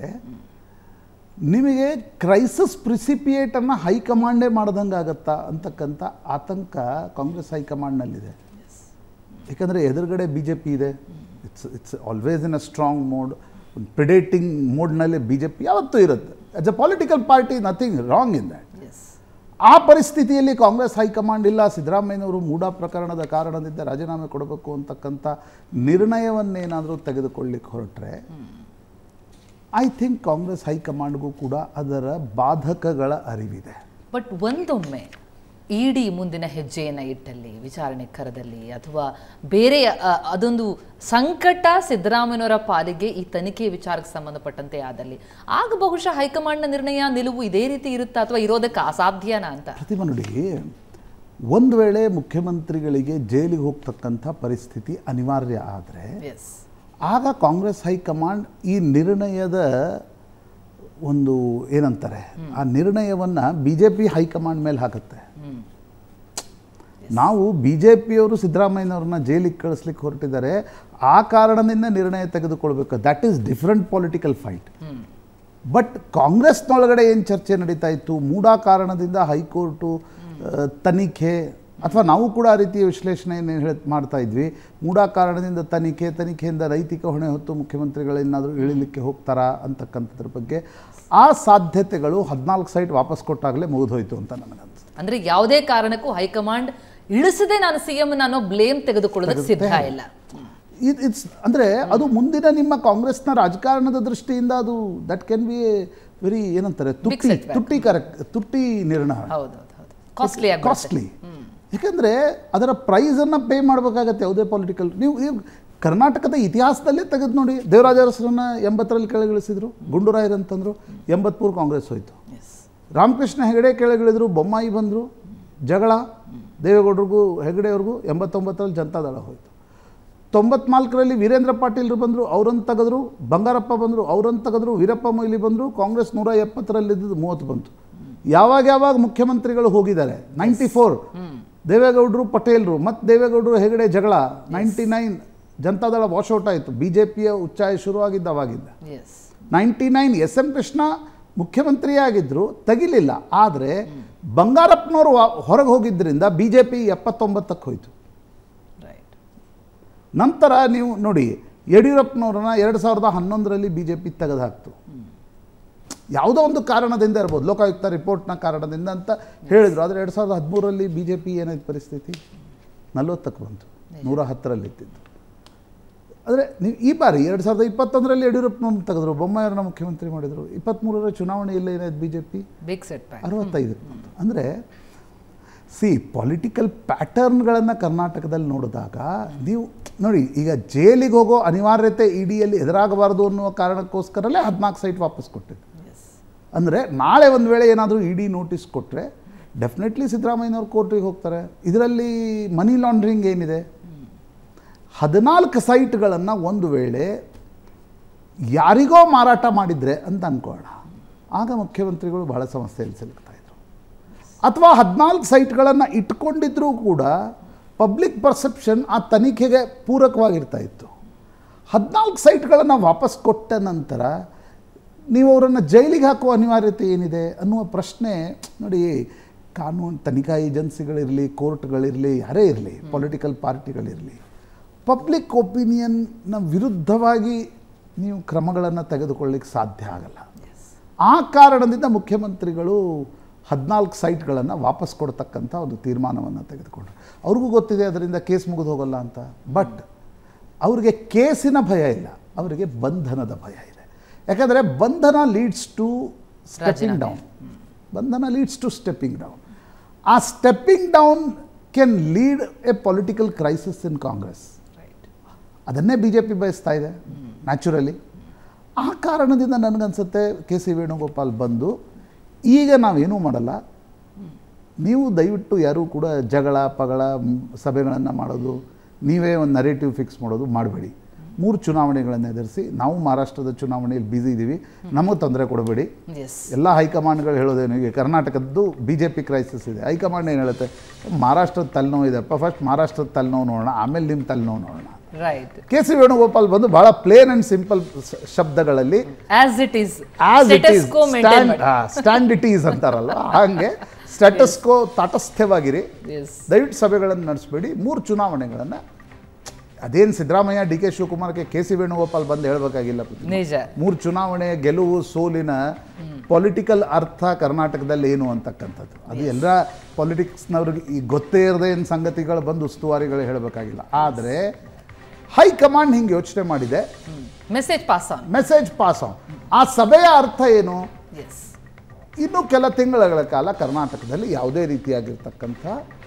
ನಿಮಗೆ ಕ್ರೈಸಿಸ್ ಪ್ರಿಸಿಪಿಯೇಟನ್ನು ಹೈಕಮಾಂಡೇ ಮಾಡ್ದಂಗೆ ಆಗತ್ತಾ ಅಂತಕ್ಕಂಥ ಆತಂಕ ಕಾಂಗ್ರೆಸ್ ಹೈಕಮಾಂಡ್ನಲ್ಲಿದೆ ಯಾಕಂದರೆ ಎದುರುಗಡೆ ಬಿ ಜೆ ಪಿ ಇದೆ it's it's always in a strong mode predating ಮೋಡ್ನಲ್ಲಿ ಬಿ ಜೆ ಪಿ ಯಾವತ್ತೂ ಇರುತ್ತೆ as a political party nothing wrong in that Yes. ಆ ಪರಿಸ್ಥಿತಿಯಲ್ಲಿ ಕಾಂಗ್ರೆಸ್ ಹೈಕಮಾಂಡ್ ಇಲ್ಲ ಸಿದ್ದರಾಮಯ್ಯನವರು ಮೂಢ ಪ್ರಕರಣದ ಕಾರಣದಿಂದ ರಾಜೀನಾಮೆ ಕೊಡಬೇಕು ಅಂತಕ್ಕಂಥ ನಿರ್ಣಯವನ್ನೇನಾದರೂ ತೆಗೆದುಕೊಳ್ಳಿಕ್ಕೆ ಹೊರಟ್ರೆ ಐ ಥಿಂಕ್ ಕಾಂಗ್ರೆಸ್ ಹೈಕಮಾಂಡ್ಗೂ ಕೂಡ ಅದರ ಬಾಧಕಗಳ ಅರಿವಿದೆ ಬಟ್ ಒಂದೊಮ್ಮೆ ಇಡಿ ಮುಂದಿನ ಹೆಜ್ಜೆಯನ್ನು ಇಟ್ಟಲ್ಲಿ ವಿಚಾರಣೆ ಕರದಲ್ಲಿ ಅಥವಾ ಬೇರೆ ಅ, ಅದೊಂದು ಸಂಕಟ ಸಿದ್ದರಾಮಯ್ಯನವರ ಪಾಲಿಗೆ ಈ ತನಿಖೆ ವಿಚಾರಕ್ಕೆ ಸಂಬಂಧಪಟ್ಟಂತೆ ಆದಲ್ಲಿ ಆಗ ಬಹುಶಃ ಹೈಕಮಾಂಡ್ನ ನಿರ್ಣಯ ನಿಲುವು ಇದೇ ರೀತಿ ಇರುತ್ತಾ ಅಥವಾ ಇರೋದಕ್ಕೆ ಅಸಾಧ್ಯನಾ ಅಂತ ಪ್ರತಿಮಾ ನೋಡಿ ಒಂದು ವೇಳೆ ಮುಖ್ಯಮಂತ್ರಿಗಳಿಗೆ ಜೈಲಿಗೆ ಹೋಗ್ತಕ್ಕಂಥ ಪರಿಸ್ಥಿತಿ ಅನಿವಾರ್ಯ ಆದರೆ ಎಸ್ ಆಗ ಕಾಂಗ್ರೆಸ್ ಹೈಕಮಾಂಡ್ ಈ ನಿರ್ಣಯದ ಒಂದು ಏನಂತಾರೆ ಆ ನಿರ್ಣಯವನ್ನು ಬಿ ಜೆ ಪಿ ಹೈಕಮಾಂಡ್ ಮೇಲೆ ಹಾಕುತ್ತೆ ನಾವು ಬಿ ಜೆ ಪಿಯವರು ಸಿದ್ದರಾಮಯ್ಯನವ್ರನ್ನ ಜೈಲಿಗೆ ಕಳಿಸ್ಲಿಕ್ಕೆ ಹೊರಟಿದ್ದಾರೆ ಆ ಕಾರಣದಿಂದ ನಿರ್ಣಯ ತೆಗೆದುಕೊಳ್ಬೇಕು that is different political fight but ಕಾಂಗ್ರೆಸ್ನೊಳಗಡೆ ಏನು ಚರ್ಚೆ ನಡೀತಾ ಇತ್ತು ಮೂಢ ಕಾರಣದಿಂದ ಹೈಕೋರ್ಟು ಆ, ತನಿಖೆ ಅಥವಾ ನಾವು ಕೂಡ ಆ ರೀತಿಯ ವಿಶ್ಲೇಷಣೆಯನ್ನು ಹೇಳ ಮಾಡ್ತಾ ಇದ್ವಿ ಮೂಢ ಕಾರಣದಿಂದ ತನಿಖೆ ತನಿಖೆಯಿಂದ ನೈತಿಕ ಹೊಣೆ ಹೊತ್ತು ಮುಖ್ಯಮಂತ್ರಿಗಳೇನಾದರೂ ಇಳಿಲಿಕ್ಕೆ ಹೋಗ್ತಾರಾ ಅಂತಕ್ಕಂಥದ್ರ ಬಗ್ಗೆ ಆ ಸಾಧ್ಯತೆಗಳು ಹದಿನಾಲ್ಕು ಸೈಟ್ ವಾಪಸ್ ಕೊಟ್ಟಾಗಲೇ ಮುಗಿದೋಯ್ತು ಅಂತ ನನಗನ್ಸುತ್ತೆ ಅಂದ್ರೆ ಯಾವುದೇ ಕಾರಣಕ್ಕೂ ಹೈಕಮಾಂಡ್ ಇಳಿಸದೆ ನಾನು ಸಿಎಂ ಅನ್ನೋ ಬ್ಲೇಮ್ ತೆಗೆದುಕೊಳ್ಳೋದಕ್ಕೆ ಸಿದ್ಧ ಇಲ್ಲ ಇದು ಇಟ್ಸ್ ಅಂದರೆ ಅದು ಮುಂದಿನ ನಿಮ್ಮ ಕಾಂಗ್ರೆಸ್ನ ರಾಜಕಾರಣದ ದೃಷ್ಟಿಯಿಂದ ಅದು ದಟ್ ಕ್ಯಾನ್ ಬಿ ವೆರಿ ಏನಂತಾರೆ ತುಟ್ಟಿ setback. ತುಟ್ಟಿ ಕರೆಕ್ಟ್ ತುಟ್ಟಿ ನಿರ್ಣಯ ಹೌದು ಹೌದು ಹೌದು ಕಾಸ್ಟ್ಲಿ ಆಗಿ ಕಾಸ್ಟ್ಲಿ ಯಾಕಂದರೆ ಅದರ ಪ್ರೈಸನ್ನು ಪೇ ಮಾಡಬೇಕಾಗತ್ತೆ ಯಾವುದೇ ಪೊಲಿಟಿಕಲ್ ನೀವು ನೀವು ಕರ್ನಾಟಕದ ಇತಿಹಾಸದಲ್ಲೇ ತೆಗೆದು ನೋಡಿ ದೇವರಾಜ ಅರಸರನ್ನ ಎಂಬತ್ತರಲ್ಲಿ ಕೆಳಗಿಳಿಸಿದ್ರು ಗುಂಡೂರಾಯರ್ ಅಂತಂದ್ರು ಎಂಬತ್ಮೂರು ಕಾಂಗ್ರೆಸ್ ಹೋಯ್ತು ರಾಮಕೃಷ್ಣ ಹೆಗಡೆ ಕೆಳಗಿಳಿದ್ರು ಬೊಮ್ಮಾಯಿ ಬಂದರು ಜಗಳ ದೇವೇಗೌಡರಿಗೂ ಹೆಗಡೆಯವ್ರಿಗೂ ಎಂಬತ್ತೊಂಬತ್ತರಲ್ಲಿ ಜನತಾದಳ ಹೋಯಿತು ತೊಂಬತ್ನಾಲ್ಕರಲ್ಲಿ ವೀರೇಂದ್ರ ಪಾಟೀಲ್ರು ಬಂದರು ಅವ್ರನ್ನ ತೆಗೆದ್ರು ಬಂಗಾರಪ್ಪ ಬಂದರು ಅವ್ರನ್ನ ತೆಗೆದ್ರು ವೀರಪ್ಪ ಮೊಯ್ಲಿ ಬಂದರು ಕಾಂಗ್ರೆಸ್ ನೂರ ಎಪ್ಪತ್ತರಲ್ಲಿದ್ದು ಮೂವತ್ತು ಬಂತು ಯಾವಾಗ ಯಾವಾಗ ಮುಖ್ಯಮಂತ್ರಿಗಳು ಹೋಗಿದ್ದಾರೆ ನೈಂಟಿ ಫೋರ್ ದೇವೇಗೌಡರು ಪಟೇಲ್ರು ಮತ್ತು ದೇವೇಗೌಡರು ಹೆಗಡೆ ಜಗಳ ನೈಂಟಿ ನೈನ್ ಜನತಾದಳ ವಾಶೌಟ್ ಆಯಿತು ಬಿ ಜೆ ಪಿಯ ಉಚ್ಚಾಯ ಶುರುವಾಗಿದ್ದ ಅವಾಗಿದ್ದ ಎಸ್ ninety nine S M Krishna ಮುಖ್ಯಮಂತ್ರಿಯೇ ಆಗಿದ್ದರು ತೆಗಿಲಿಲ್ಲ ಆದರೆ ಬಂಗಾರಪ್ಪನವರು ಹೊರಗೆ ಹೋಗಿದ್ದರಿಂದ ಬಿ ಜೆ ಪಿ ಎಪ್ಪತ್ತೊಂಬತ್ತಕ್ಕೆ ಹೋಯಿತು ರೈಟ್ ನಂತರ ನೀವು ನೋಡಿ ಯಡಿಯೂರಪ್ಪನವ್ರನ್ನ ಎರಡು ಸಾವಿರದ ಹನ್ನೊಂದರಲ್ಲಿ ಬಿ ಜೆ ಪಿ ತೆಗೆದುಹಾಕ್ತು ಯಾವುದೋ ಒಂದು ಕಾರಣದಿಂದ ಇರ್ಬೋದು ಲೋಕಾಯುಕ್ತ ರಿಪೋರ್ಟ್ನ ಕಾರಣದಿಂದ ಅಂತ ಹೇಳಿದರು ಆದರೆ ಎರಡು ಸಾವಿರದ ಹದಿಮೂರರಲ್ಲಿ ಬಿ ಜೆ ಪಿ ಏನಾಯ್ತು ಪರಿಸ್ಥಿತಿ ನಲ್ವತ್ತಕ್ಕೆ ಬಂತು ನೂರ ಹತ್ತರಲ್ಲಿ ಇತ್ತಿದ್ದು ಆದರೆ ನೀವು ಈ ಬಾರಿ ಎರಡು ಸಾವಿರದ ಇಪ್ಪತ್ತೊಂದರಲ್ಲಿ ಯಡಿಯೂರಪ್ಪನವ್ರನ್ನ ತೆಗೆದ್ರು ಬೊಮ್ಮಾಯಿಯವ್ರನ್ನ ಮುಖ್ಯಮಂತ್ರಿ ಮಾಡಿದರು ಇಪ್ಪತ್ತ್ಮೂರರ ಚುನಾವಣೆಯಲ್ಲಿ ಏನಾಯ್ತು B J P big set back ಅರವತ್ತೈದಕ್ಕೆ ಬಂತು ಅಂದರೆ ಸಿ ಪೊಲಿಟಿಕಲ್ ಪ್ಯಾಟರ್ನ್ಗಳನ್ನು ಕರ್ನಾಟಕದಲ್ಲಿ ನೋಡಿದಾಗ ನೀವು ನೋಡಿ ಈಗ ಜೈಲಿಗೆ ಹೋಗೋ ಅನಿವಾರ್ಯತೆ ಇಡಿಯಲ್ಲಿ ಎದುರಾಗಬಾರ್ದು ಅನ್ನುವ ಕಾರಣಕ್ಕೋಸ್ಕರಲ್ಲೇ ಹದಿನಾಲ್ಕು ಸೈಟ್ ವಾಪಸ್ ಕೊಟ್ಟಿದ್ದು ಎಸ್ ಅಂದರೆ ನಾಳೆ ಒಂದು ವೇಳೆ ಏನಾದರೂ ಇಡಿ ನೋಟಿಸ್ ಕೊಟ್ಟರೆ ಡೆಫಿನೆಟ್ಲಿ ಸಿದ್ದರಾಮಯ್ಯನವ್ರು ಕೋರ್ಟಿಗೆ ಹೋಗ್ತಾರೆ ಇದರಲ್ಲಿ ಮನಿ ಲಾಂಡ್ರಿಂಗ್ ಏನಿದೆ ಹದಿನಾಲ್ಕು ಸೈಟ್ಗಳನ್ನು ಒಂದು ವೇಳೆ ಯಾರಿಗೋ ಮಾರಾಟ ಮಾಡಿದರೆ ಅಂತ ಅಂದ್ಕೊಳ್ಳೋಣ ಆಗ ಮುಖ್ಯಮಂತ್ರಿಗಳು ಬಹಳ ಸಮಸ್ಯೆಯಲ್ಲಿ ಸಿಲುಕ್ತಾ ಇದ್ರು ಅಥವಾ ಹದಿನಾಲ್ಕು ಸೈಟ್ಗಳನ್ನು ಇಟ್ಕೊಂಡಿದ್ರೂ ಕೂಡ ಪಬ್ಲಿಕ್ ಪರ್ಸೆಪ್ಷನ್ ಆ ತನಿಖೆಗೆ ಪೂರಕವಾಗಿರ್ತಾ ಇತ್ತು ಹದಿನಾಲ್ಕು ಸೈಟ್ಗಳನ್ನು ವಾಪಸ್ ಕೊಟ್ಟ ನಂತರ ನೀವು ಅವರನ್ನು ಜೈಲಿಗೆ ಹಾಕುವ ಅನಿವಾರ್ಯತೆ ಏನಿದೆ ಅನ್ನುವ ಪ್ರಶ್ನೆ ನೋಡಿ ಕಾನೂನು ತನಿಖಾ ಏಜೆನ್ಸಿಗಳಿರಲಿ ಕೋರ್ಟ್ಗಳಿರಲಿ ಯಾರೇ ಇರಲಿ ಪೊಲಿಟಿಕಲ್ ಪಾರ್ಟಿಗಳಿರಲಿ ಪಬ್ಲಿಕ್ ಒಪಿನಿಯನ್ನ ವಿರುದ್ಧವಾಗಿ ನೀವು ಕ್ರಮಗಳನ್ನು ತೆಗೆದುಕೊಳ್ಳಿಕ್ಕೆ ಸಾಧ್ಯ ಆಗಲ್ಲ ಆ ಕಾರಣದಿಂದ ಮುಖ್ಯಮಂತ್ರಿಗಳು ಹದಿನಾಲ್ಕು ಸೈಟ್ಗಳನ್ನು ವಾಪಸ್ ಕೊಡ್ತಕ್ಕಂಥ ಒಂದು ತೀರ್ಮಾನವನ್ನು ತೆಗೆದುಕೊಂಡ್ರು ಅವ್ರಿಗೂ ಗೊತ್ತಿದೆ ಅದರಿಂದ ಕೇಸ್ ಮುಗಿದು ಹೋಗಲ್ಲ ಅಂತ ಬಟ್ ಅವರಿಗೆ ಕೇಸಿನ ಭಯ ಇಲ್ಲ ಅವರಿಗೆ ಬಂಧನದ ಭಯ ಇದೆ ಯಾಕಂದರೆ ಬಂಧನ ಲೀಡ್ಸ್ ಟು ಸ್ಟೆಪಿಂಗ್ ಡೌನ್ ಬಂಧನ ಲೀಡ್ಸ್ ಟು ಸ್ಟೆಪ್ಪಿಂಗ್ ಡೌನ್ ಆ stepping down can lead a political crisis in Congress right ಅದನ್ನೇ ಬಿ ಜೆ ಪಿ ಬಯಸ್ತಾ ಇದೆ ನ್ಯಾಚುರಲಿ ಆ ಕಾರಣದಿಂದ ನನಗನ್ಸುತ್ತೆ ಕೆ ಸಿ ವೇಣುಗೋಪಾಲ್ ಬಂದು ಈಗ ನಾವೇನೂ ಮಾಡಲ್ಲ ನೀವು ದಯವಿಟ್ಟು ಯಾರೂ ಕೂಡ ಜಗಳ ಪಗಳ ಮ್, ಸಭೆಗಳನ್ನು ಮಾಡೋದು ನೀವೇ ಒಂದು ನರೇಟಿವ್ ಫಿಕ್ಸ್ ಮಾಡೋದು ಮಾಡಬೇಡಿ ಮೂರು ಚುನಾವಣೆಗಳನ್ನು ಎದುರಿಸಿ ನಾವು ಮಹಾರಾಷ್ಟ್ರದ ಚುನಾವಣೆಯಲ್ಲಿ ಬ್ಯುಸಿ ಇದ್ದೀವಿ ನಮಗೆ ತೊಂದರೆ ಕೊಡಬೇಡಿ ಎಸ್ ಎಲ್ಲ ಹೈಕಮಾಂಡ್ಗಳು ಹೇಳೋದೇನು ಈಗ ಕರ್ನಾಟಕದ್ದು ಬಿ ಜೆ ಪಿ ಕ್ರೈಸಿಸ್ ಇದೆ ಹೈಕಮಾಂಡ್ ಏನು ಹೇಳುತ್ತೆ ಮಹಾರಾಷ್ಟ್ರದ ತಲೆನೋವು ಇದೆಪ್ಪ ಫಸ್ಟ್ ಮಹಾರಾಷ್ಟ್ರದ ತಲೆನೋವು ನೋಡೋಣ ಆಮೇಲೆ ನಿಮ್ಮ ತಲೆನೋವು ನೋಡೋಣ ರೈಟ್ ಕೆ ಸಿ ವೇಣುಗೋಪಾಲ್ ಬಂದು ಬಹಳ ಪ್ಲೇನ್ ಅಂಡ್ ಸಿಂಪಲ್ ಶಬ್ದಗಳಲ್ಲಿ as it is as it is ಕೋ ಮೇಂಟೈನ್ ಮಾಡಿ ಸ್ಟ್ಯಾಂಡ್ ಇಟ್ ಈಸ್ ಅಂತಾರಲ್ಲ ಹಾಗೆ ಸ್ಟೇಟಸ್ಕೋ ತಾಟಸ್ಥ್ಯವಾಗಿರಿ ಎಸ್ ದಯವಿಟ್ಟು ಸಭೆಗಳನ್ನು ನಡೆಸಬೇಡಿ ಮೂರು ಚುನಾವಣೆಗಳನ್ನು ಅದೇನು ಸಿದ್ದರಾಮಯ್ಯ ಡಿ ಕೆ ಶಿವಕುಮಾರ್ಗೆ ಕೆ ಸಿ ವೇಣುಗೋಪಾಲ್ ಬಂದು ಹೇಳಬೇಕಾಗಿಲ್ಲ ನಿಜ ಮೂರು ಚುನಾವಣೆಯ ಗೆಲುವು ಸೋಲಿನ ಪೊಲಿಟಿಕಲ್ ಅರ್ಥ ಕರ್ನಾಟಕದಲ್ಲಿ ಏನು ಅಂತಕ್ಕಂಥದ್ದು ಅದು ಎಲ್ಲ ಪೊಲಿಟಿಕ್ಸ್ನವ್ರಿಗೆ ಈ ಗೊತ್ತೇ ಇರದೇ ಏನು ಸಂಗತಿಗಳು ಬಂದು ಉಸ್ತುವಾರಿಗಳು ಹೇಳಬೇಕಾಗಿಲ್ಲ ಆದರೆ ಹೈಕಮಾಂಡ್ ಹಿಂಗೆ ಯೋಚನೆ ಮಾಡಿದೆ message pass on message pass on ಆ ಸಭೆಯ ಅರ್ಥ ಏನು ಎಸ್ ಇನ್ನು ಕೆಲ ತಿಂಗಳ ಕಾಲ ಕರ್ನಾಟಕದಲ್ಲಿ ಯಾವುದೇ ರೀತಿಯಾಗಿರ್ತಕ್ಕಂಥ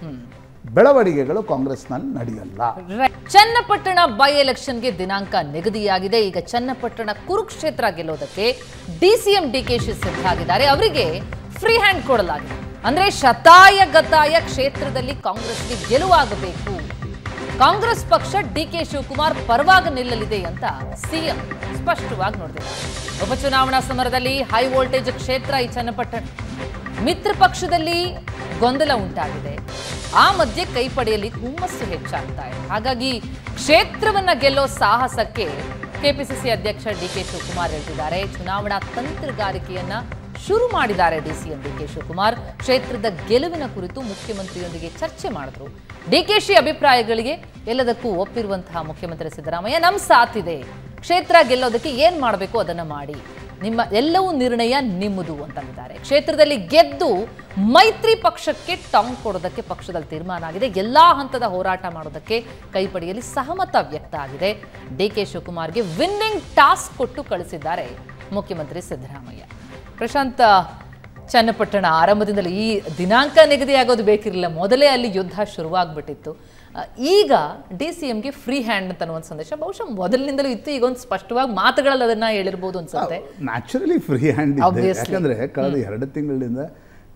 ಬೆಳವಣಿಗೆಗಳು ಕಾಂಗ್ರೆಸ್ನಲ್ಲಿ ನಡೆಯಲ್ಲ Right. ಚನ್ನಪಟ್ಟಣ ಬೈ ಎಲೆಕ್ಷನ್ಗೆ ದಿನಾಂಕ ನಿಗದಿಯಾಗಿದೆ ಈಗ ಚನ್ನಪಟ್ಟಣ ಕುರುಕ್ಷೇತ್ರ ಗೆಲ್ಲೋದಕ್ಕೆ ಡಿಸಿಎಂ ಡಿಕೆಶಿ ಸಿದ್ಧ ಆಗಿದ್ದಾರೆ ಅವರಿಗೆ ಫ್ರೀ ಹ್ಯಾಂಡ್ ಕೊಡಲಾಗಿದೆ ಅಂದ್ರೆ ಶತಾಯ ಗತಾಯ ಕ್ಷೇತ್ರದಲ್ಲಿ ಕಾಂಗ್ರೆಸ್ಗೆ ಗೆಲುವಾಗಬೇಕು ಕಾಂಗ್ರೆಸ್ ಪಕ್ಷ ಡಿಕೆ ಶಿವಕುಮಾರ್ ಪರವಾಗಿ ನಿಲ್ಲಲಿದೆ ಅಂತ ಸಿಎಂ ಸ್ಪಷ್ಟವಾಗಿ ನೋಡಿದ್ದಾರೆ ಉಪಚುನಾವಣಾ ಸಮರದಲ್ಲಿ ಹೈ ವೋಲ್ಟೇಜ್ ಕ್ಷೇತ್ರ ಈ ಚನ್ನಪಟ್ಟಣ ಮಿತ್ರ ಪಕ್ಷದಲ್ಲಿ ಗೊಂದಲ ಉಂಟಾಗಿದೆ ಆ ಮಧ್ಯೆ ಕೈ ಪಡೆಯಲಿ ಹುಮ್ಮಸ್ಸು ಹೆಚ್ಚಾಗ್ತಾ ಇದೆ ಹಾಗಾಗಿ ಕ್ಷೇತ್ರವನ್ನ ಗೆಲ್ಲೋ ಸಾಹಸಕ್ಕೆ ಕೆಪಿಸಿಸಿ ಅಧ್ಯಕ್ಷ ಡಿ ಕೆ ಶಿವಕುಮಾರ್ ಹೇಳ್ತಿದ್ದಾರೆ ಚುನಾವಣಾ ತಂತ್ರಗಾರಿಕೆಯನ್ನ ಶುರು ಮಾಡಿದ್ದಾರೆ ಡಿಸಿಎಂ ಡಿ ಕೆ ಶಿವಕುಮಾರ್ ಕ್ಷೇತ್ರದ ಗೆಲುವಿನ ಕುರಿತು ಮುಖ್ಯಮಂತ್ರಿಯೊಂದಿಗೆ ಚರ್ಚೆ ಮಾಡಿದ್ರು ಡಿಕೆಶಿ ಅಭಿಪ್ರಾಯಗಳಿಗೆ ಎಲ್ಲದಕ್ಕೂ ಒಪ್ಪಿರುವಂತಹ ಮುಖ್ಯಮಂತ್ರಿ ಸಿದ್ದರಾಮಯ್ಯ ನಮ್ ಸಾಥಿದೆ ಕ್ಷೇತ್ರ ಗೆಲ್ಲೋದಕ್ಕೆ ಏನ್ ಮಾಡಬೇಕು ಅದನ್ನ ಮಾಡಿ ನಿಮ್ಮ ಎಲ್ಲವೂ ನಿರ್ಣಯ ನಿಮ್ಮದು ಅಂತಂದಿದ್ದಾರೆ ಕ್ಷೇತ್ರದಲ್ಲಿ ಗೆದ್ದು ಮೈತ್ರಿ ಪಕ್ಷಕ್ಕೆ ಟಾಂಗ್ ಕೊಡೋದಕ್ಕೆ ಪಕ್ಷದಲ್ಲಿ ತೀರ್ಮಾನ ಆಗಿದೆ ಎಲ್ಲಾ ಹಂತದ ಹೋರಾಟ ಮಾಡೋದಕ್ಕೆ ಕೈಪಡೆಯಲ್ಲಿ ಸಹಮತ ವ್ಯಕ್ತ ಆಗಿದೆ ಡಿ ಕೆ ಶಿವಕುಮಾರ್ಗೆ ವಿನ್ನಿಂಗ್ ಟಾಸ್ಕ್ ಕೊಟ್ಟು ಕಳಿಸಿದ್ದಾರೆ ಮುಖ್ಯಮಂತ್ರಿ ಸಿದ್ದರಾಮಯ್ಯ ಪ್ರಶಾಂತ್ ಚನ್ನಪಟ್ಟಣ ಆರಂಭದಿಂದಲೇ ಈ ದಿನಾಂಕ ನಿಗದಿಯಾಗೋದು ಬೇಕಿರಲಿಲ್ಲ ಮೊದಲೇ ಅಲ್ಲಿ ಯುದ್ಧ ಶುರುವಾಗ್ಬಿಟ್ಟಿತ್ತು ಆ, ಈಗ ಡಿ ಸಿ ಎಂಗೆ ಫ್ರೀ ಹ್ಯಾಂಡ್ ಅಂತ ಒಂದು ಸಂದೇಶ ಬಹುಶಃ ಮೊದಲಿನಿಂದಲೂ ಇತ್ತು ಈಗ ಒಂದು ಸ್ಪಷ್ಟವಾಗಿ ಮಾತುಗಳಲ್ಲಿ ಅದನ್ನ ಹೇಳಿರ್ಬೋದು ಅನ್ಸುತ್ತೆ ನ್ಯಾಚುರಲಿ ಫ್ರೀ ಹ್ಯಾಂಡ್ ಇದೆ Obviously. ಯಾಕಂದರೆ ಕಳೆದ ಎರಡು ತಿಂಗಳಿಂದ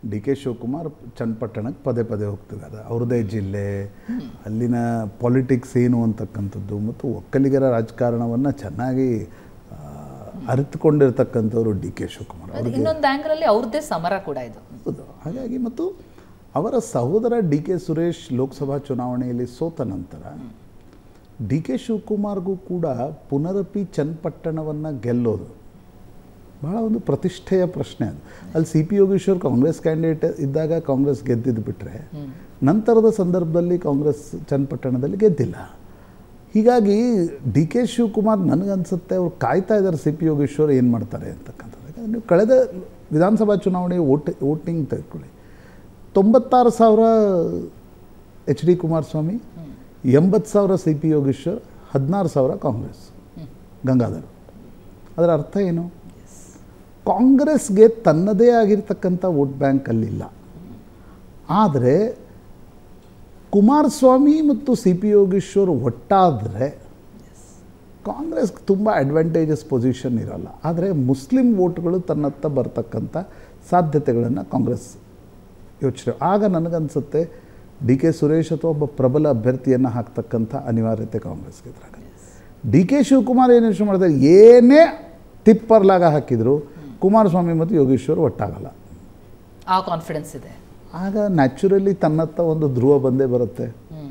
ಡಿ ಕೆ ಶಿವಕುಮಾರ್ ಚನ್ನಪಟ್ಟಣಕ್ಕೆ ಪದೇ ಪದೇ ಹೋಗ್ತಿದ್ದಾರೆ ಅವ್ರದ್ದೇ ಜಿಲ್ಲೆ ಅಲ್ಲಿನ ಪಾಲಿಟಿಕ್ಸ್ ಏನು ಅಂತಕ್ಕಂಥದ್ದು ಮತ್ತು ಒಕ್ಕಲಿಗರ ರಾಜಕಾರಣವನ್ನು ಚೆನ್ನಾಗಿ ಆ, ಅರಿತುಕೊಂಡಿರ್ತಕ್ಕಂಥವ್ರು ಡಿ ಕೆ ಶಿವಕುಮಾರ್ ಅದು ಇನ್ನೊಂದು ಆಂಗಲ್ ಅಲ್ಲಿ ಅವ್ರದ್ದೇ ಸಮರ ಕೂಡ ಇದು ಹೌದು ಹಾಗಾಗಿ ಮತ್ತು ಅವರ ಸಹೋದರ ಡಿ ಕೆ ಸುರೇಶ್ ಲೋಕಸಭಾ ಚುನಾವಣೆಯಲ್ಲಿ ಸೋತ ನಂತರ ಡಿ ಕೆ ಶಿವಕುಮಾರ್ಗೂ ಕೂಡ ಪುನರಪಿ ಚನ್ನಪಟ್ಟಣವನ್ನು ಗೆಲ್ಲೋದು ಬಹಳ ಒಂದು ಪ್ರತಿಷ್ಠೆಯ ಪ್ರಶ್ನೆ ಅದು ಅಲ್ಲಿ C P Yogeshwar Congress candidate ಇದ್ದಾಗ ಕಾಂಗ್ರೆಸ್ ಗೆದ್ದಿದ್ದು ಬಿಟ್ಟರೆ ನಂತರದ ಸಂದರ್ಭದಲ್ಲಿ ಕಾಂಗ್ರೆಸ್ ಚನ್ನಪಟ್ಟಣದಲ್ಲಿ ಗೆದ್ದಿಲ್ಲ ಹೀಗಾಗಿ ಡಿ ಕೆ ಶಿವಕುಮಾರ್ ನನಗನ್ಸುತ್ತೆ ಅವ್ರು ಕಾಯ್ತಾ ಇದ್ದಾರೆ ಸಿ ಪಿ ಯೋಗೇಶ್ವರ್ ಏನು ಮಾಡ್ತಾರೆ ಅಂತಕ್ಕಂಥದ್ದು ಯಾಕಂದ್ರೆ ನೀವು ಕಳೆದ ವಿಧಾನಸಭಾ ಚುನಾವಣೆ ವೋಟ್ ವೋಟಿಂಗ್ ತೆಗೆದುಕೊಳ್ಳಿ ತೊಂಬತ್ತಾರು ಸಾವಿರ ಎಚ್ ಡಿ ಕುಮಾರಸ್ವಾಮಿ ಎಂಬತ್ತು ಸಾವಿರ ಸಿ ಪಿ ಯೋಗೇಶ್ವರ್ ಹದಿನಾರು ಸಾವಿರ ಕಾಂಗ್ರೆಸ್ ಗಂಗಾಧರ್ ಅದರ ಅರ್ಥ ಏನು ಕಾಂಗ್ರೆಸ್ಗೆ ತನ್ನದೇ ಆಗಿರ್ತಕ್ಕಂಥ ವೋಟ್ ಬ್ಯಾಂಕ್ ಅಲ್ಲಿಲ್ಲ ಆದರೆ ಕುಮಾರಸ್ವಾಮಿ ಮತ್ತು ಸಿ ಪಿ ಯೋಗೇಶ್ವರ್ ಒಟ್ಟಾದರೆ ಕಾಂಗ್ರೆಸ್ ತುಂಬ ಅಡ್ವಾಂಟೇಜಸ್ ಪೊಸಿಷನ್ ಇರಲ್ಲ ಆದರೆ ಮುಸ್ಲಿಂ ವೋಟ್ಗಳು ತನ್ನತ್ತ ಬರ್ತಕ್ಕಂಥ ಸಾಧ್ಯತೆಗಳನ್ನು ಕಾಂಗ್ರೆಸ್ ಯೋಚನೆ ಆಗ ನನಗನ್ಸುತ್ತೆ ಡಿ ಕೆ ಸುರೇಶ್ ಅಥವಾ ಒಬ್ಬ ಪ್ರಬಲ ಅಭ್ಯರ್ಥಿಯನ್ನು ಹಾಕ್ತಕ್ಕಂಥ ಅನಿವಾರ್ಯತೆ ಕಾಂಗ್ರೆಸ್ಗೆ ಇದ್ರಾಗ ಡಿ ಕೆ ಶಿವಕುಮಾರ್ ಏನು ಯೋಚನೆ ಮಾಡ್ತಾರೆ ಏನೇ ತಿಪ್ಪರ್ಲಾಗ ಹಾಕಿದ್ರು ಕುಮಾರಸ್ವಾಮಿ ಮತ್ತು ಯೋಗೇಶ್ವರ್ ಒಟ್ಟಾಗಲ್ಲ ಆ ಕಾನ್ಫಿಡೆನ್ಸ್ ಇದೆ ಆಗ ನ್ಯಾಚುರಲಿ ತನ್ನತ್ತ ಒಂದು ಧ್ರುವ ಬಂದೇ ಬರುತ್ತೆ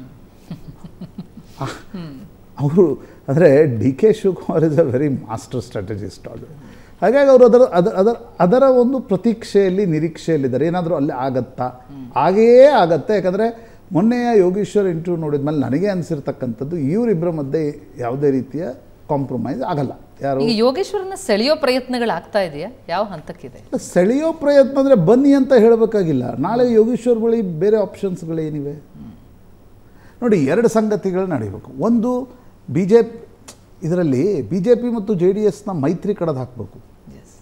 ಅವರು ಅಂದರೆ D K Shivakumar is a very master strategist ಅದು ಹಾಗಾಗಿ ಅವರು ಅದರ ಅದರ ಅದರ ಅದರ ಒಂದು ಪ್ರತೀಕ್ಷೆಯಲ್ಲಿ ನಿರೀಕ್ಷೆಯಲ್ಲಿದ್ದಾರೆ ಏನಾದರೂ ಅಲ್ಲಿ ಆಗತ್ತಾ ಹಾಗೆಯೇ ಆಗತ್ತೆ ಯಾಕಂದರೆ ಮೊನ್ನೆಯ ಯೋಗೇಶ್ವರ್ ಇಂಟರ್ವ್ಯೂ ನೋಡಿದ್ಮೇಲೆ ನನಗೆ ಅನಿಸಿರ್ತಕ್ಕಂಥದ್ದು ಇವರಿಬ್ಬರ ಮಧ್ಯೆ ಯಾವುದೇ ರೀತಿಯ ಕಾಂಪ್ರಮೈಸ್ ಆಗಲ್ಲ ಯಾರು ಈಗ ಯೋಗೇಶ್ವರನ ಸೆಳೆಯೋ ಪ್ರಯತ್ನಗಳಾಗ್ತಾ ಇದೆಯಾ ಯಾವ ಹಂತಕ್ಕಿದೆ ಸೆಳೆಯೋ ಪ್ರಯತ್ನ ಅಂದರೆ ಬನ್ನಿ ಅಂತ ಹೇಳಬೇಕಾಗಿಲ್ಲ ನಾಳೆ ಯೋಗೇಶ್ವರ್ ಬಳಿ ಬೇರೆ ಆಪ್ಷನ್ಸ್ಗಳೇನಿವೆ ನೋಡಿ ಎರಡು ಸಂಗತಿಗಳು ನಡೀಬೇಕು ಒಂದು ಬಿ ಜೆ ಪಿ ಇದರಲ್ಲಿ ಬಿ ಜೆ ಪಿ ಮತ್ತು ಜೆ ಡಿ ಎಸ್ನ ಮೈತ್ರಿ ಕಡೆದು ಹಾಕಬೇಕು ಎಸ್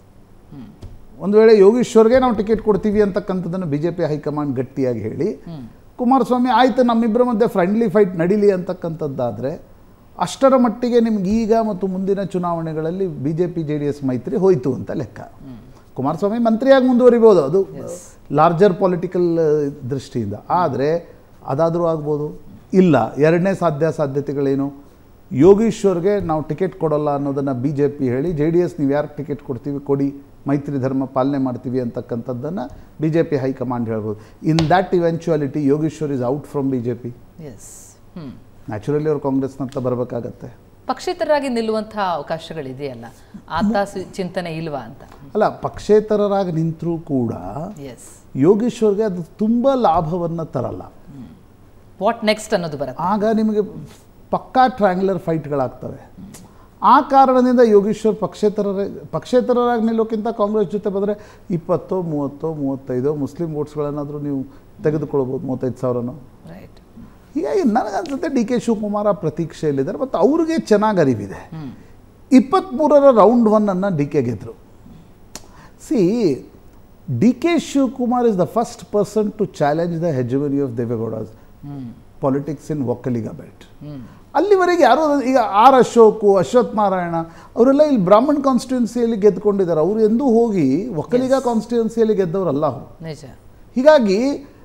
ಒಂದು ವೇಳೆ ಯೋಗೇಶ್ವರ್ಗೆ ನಾವು ಟಿಕೆಟ್ ಕೊಡ್ತೀವಿ ಅಂತಕ್ಕಂಥದ್ದನ್ನು ಬಿ ಜೆ ಪಿ ಹೈಕಮಾಂಡ್ ಗಟ್ಟಿಯಾಗಿ ಹೇಳಿ ಕುಮಾರಸ್ವಾಮಿ ಆಯಿತು ನಮ್ಮಿಬ್ಬರ ಮಧ್ಯೆ ಫ್ರೆಂಡ್ಲಿ ಫೈಟ್ ನಡೀಲಿ ಅಂತಕ್ಕಂಥದ್ದಾದರೆ ಅಷ್ಟರ ಮಟ್ಟಿಗೆ ನಿಮ್ಗೆ ಈಗ ಮತ್ತು ಮುಂದಿನ ಚುನಾವಣೆಗಳಲ್ಲಿ B J P J D S ಮೈತ್ರಿ ಹೋಯಿತು ಅಂತ ಲೆಕ್ಕ ಕುಮಾರಸ್ವಾಮಿ ಮಂತ್ರಿಯಾಗಿ ಮುಂದುವರಿಬೋದು ಅದು ಲಾರ್ಜರ್ ಪೊಲಿಟಿಕಲ್ ದೃಷ್ಟಿಯಿಂದ ಆದರೆ ಅದಾದರೂ ಆಗ್ಬೋದು ಇಲ್ಲ ಎರಡನೇ ಸಾಧ್ಯ ಸಾಧ್ಯತೆಗಳೇನು ಯೋಗೀಶ್ವರ್ಗೆ ನಾವು ಟಿಕೆಟ್ ಕೊಡೋಲ್ಲ ಅನ್ನೋದನ್ನು ಬಿ ಜೆ ಪಿ ಹೇಳಿ ಜೆ ಡಿ ಎಸ್ ನೀವು ಯಾರಿಗೆ ಟಿಕೆಟ್ ಕೊಡ್ತೀವಿ ಕೊಡಿ ಮೈತ್ರಿ ಧರ್ಮ ಪಾಲನೆ ಮಾಡ್ತೀವಿ ಅಂತಕ್ಕಂಥದ್ದನ್ನು ಬಿ ಜೆ ಪಿ ಹೈಕಮಾಂಡ್ ಹೇಳ್ಬೋದು in that eventuality Yogeshwar is out from B J P yes hmm naturally ಅವ್ರು ಕಾಂಗ್ರೆಸ್ನತ್ತ ಬರಬೇಕಾಗತ್ತೆ ಪಕ್ಷೇತರರಾಗಿ ನಿಲ್ಲುವಂತಹ ಅವಕಾಶಗಳಿದೆಯಲ್ಲ ಆತ ಸಿ- ಚಿಂತನೆ ಇಲ್ವಾ ಅಂತ ಅಲ್ಲ ಪಕ್ಷೇತರರಾಗಿ ನಿಂತರೂ ಕೂಡ ಎಸ್ ಯೋಗೇಶ್ವರ್ಗೆ ಅದು ತುಂಬ ಲಾಭವನ್ನು ತರಲ್ಲ ವಾಟ್ ನೆಕ್ಸ್ಟ್ ಅನ್ನೋದು ಬರುತ್ತೆ ಆಗ ನಿಮಗೆ ಪಕ್ಕಾ ಟ್ರ್ಯಾಂಗ್ಯುಲರ್ ಫೈಟ್ಗಳಾಗ್ತವೆ ಆ ಕಾರಣದಿಂದ ಯೋಗೇಶ್ವರ್ ಪಕ್ಷೇತರರೇ ಪಕ್ಷೇತರರಾಗಿ ನಿಲ್ಲೋಕ್ಕಿಂತ ಕಾಂಗ್ರೆಸ್ ಜೊತೆ ಬಂದರೆ ಇಪ್ಪತ್ತೋ ಮೂವತ್ತೋ ಮೂವತ್ತೈದೋ ಮುಸ್ಲಿಂ ವೋಟ್ಸ್ಗಳನ್ನಾದರೂ ನೀವು ತೆಗೆದುಕೊಳ್ಬೋದು ಮೂವತ್ತೈದು ಸಾವಿರನೋ ರೈಟ್ ಹೀಗಾಗಿ ನನಗನ್ಸುತ್ತೆ ಡಿ ಕೆ ಶಿವಕುಮಾರ ಪ್ರತೀಕ್ಷೆಯಲ್ಲಿದ್ದಾರೆ ಮತ್ತು ಅವ್ರಿಗೆ ಚೆನ್ನಾಗಿ ಅರಿವಿದೆ ಇಪ್ಪತ್ತ್ಮೂರರ ರೌಂಡ್ ಒನ್ನನ್ನು ಡಿ ಕೆ ಗೆದ್ದರು C D K Shivakumar is the first person to challenge the hegemony of Deve Gowda's politics in Vokkaliga belt ಅಲ್ಲಿವರೆಗೆ ಯಾರೋ ಈಗ ಆರ್ ಅಶೋಕು ಅಶ್ವಥ್ ನಾರಾಯಣ ಅವರೆಲ್ಲ ಇಲ್ಲಿ ಬ್ರಾಹ್ಮಣ್ ಕಾನ್ಸ್ಟಿಟ್ಯೂನ್ಸಿಯಲ್ಲಿ ಗೆದ್ದುಕೊಂಡಿದ್ದಾರೆ ಅವರು ಎಂದೂ ಹೋಗಿ ಒಕ್ಕಲಿಗ ಕಾನ್ಸ್ಟಿಟ್ಯೂನ್ಸಿಯಲ್ಲಿ ಗೆದ್ದವರಲ್ಲ ಅವರು ನಿಜ ಹೀಗಾಗಿ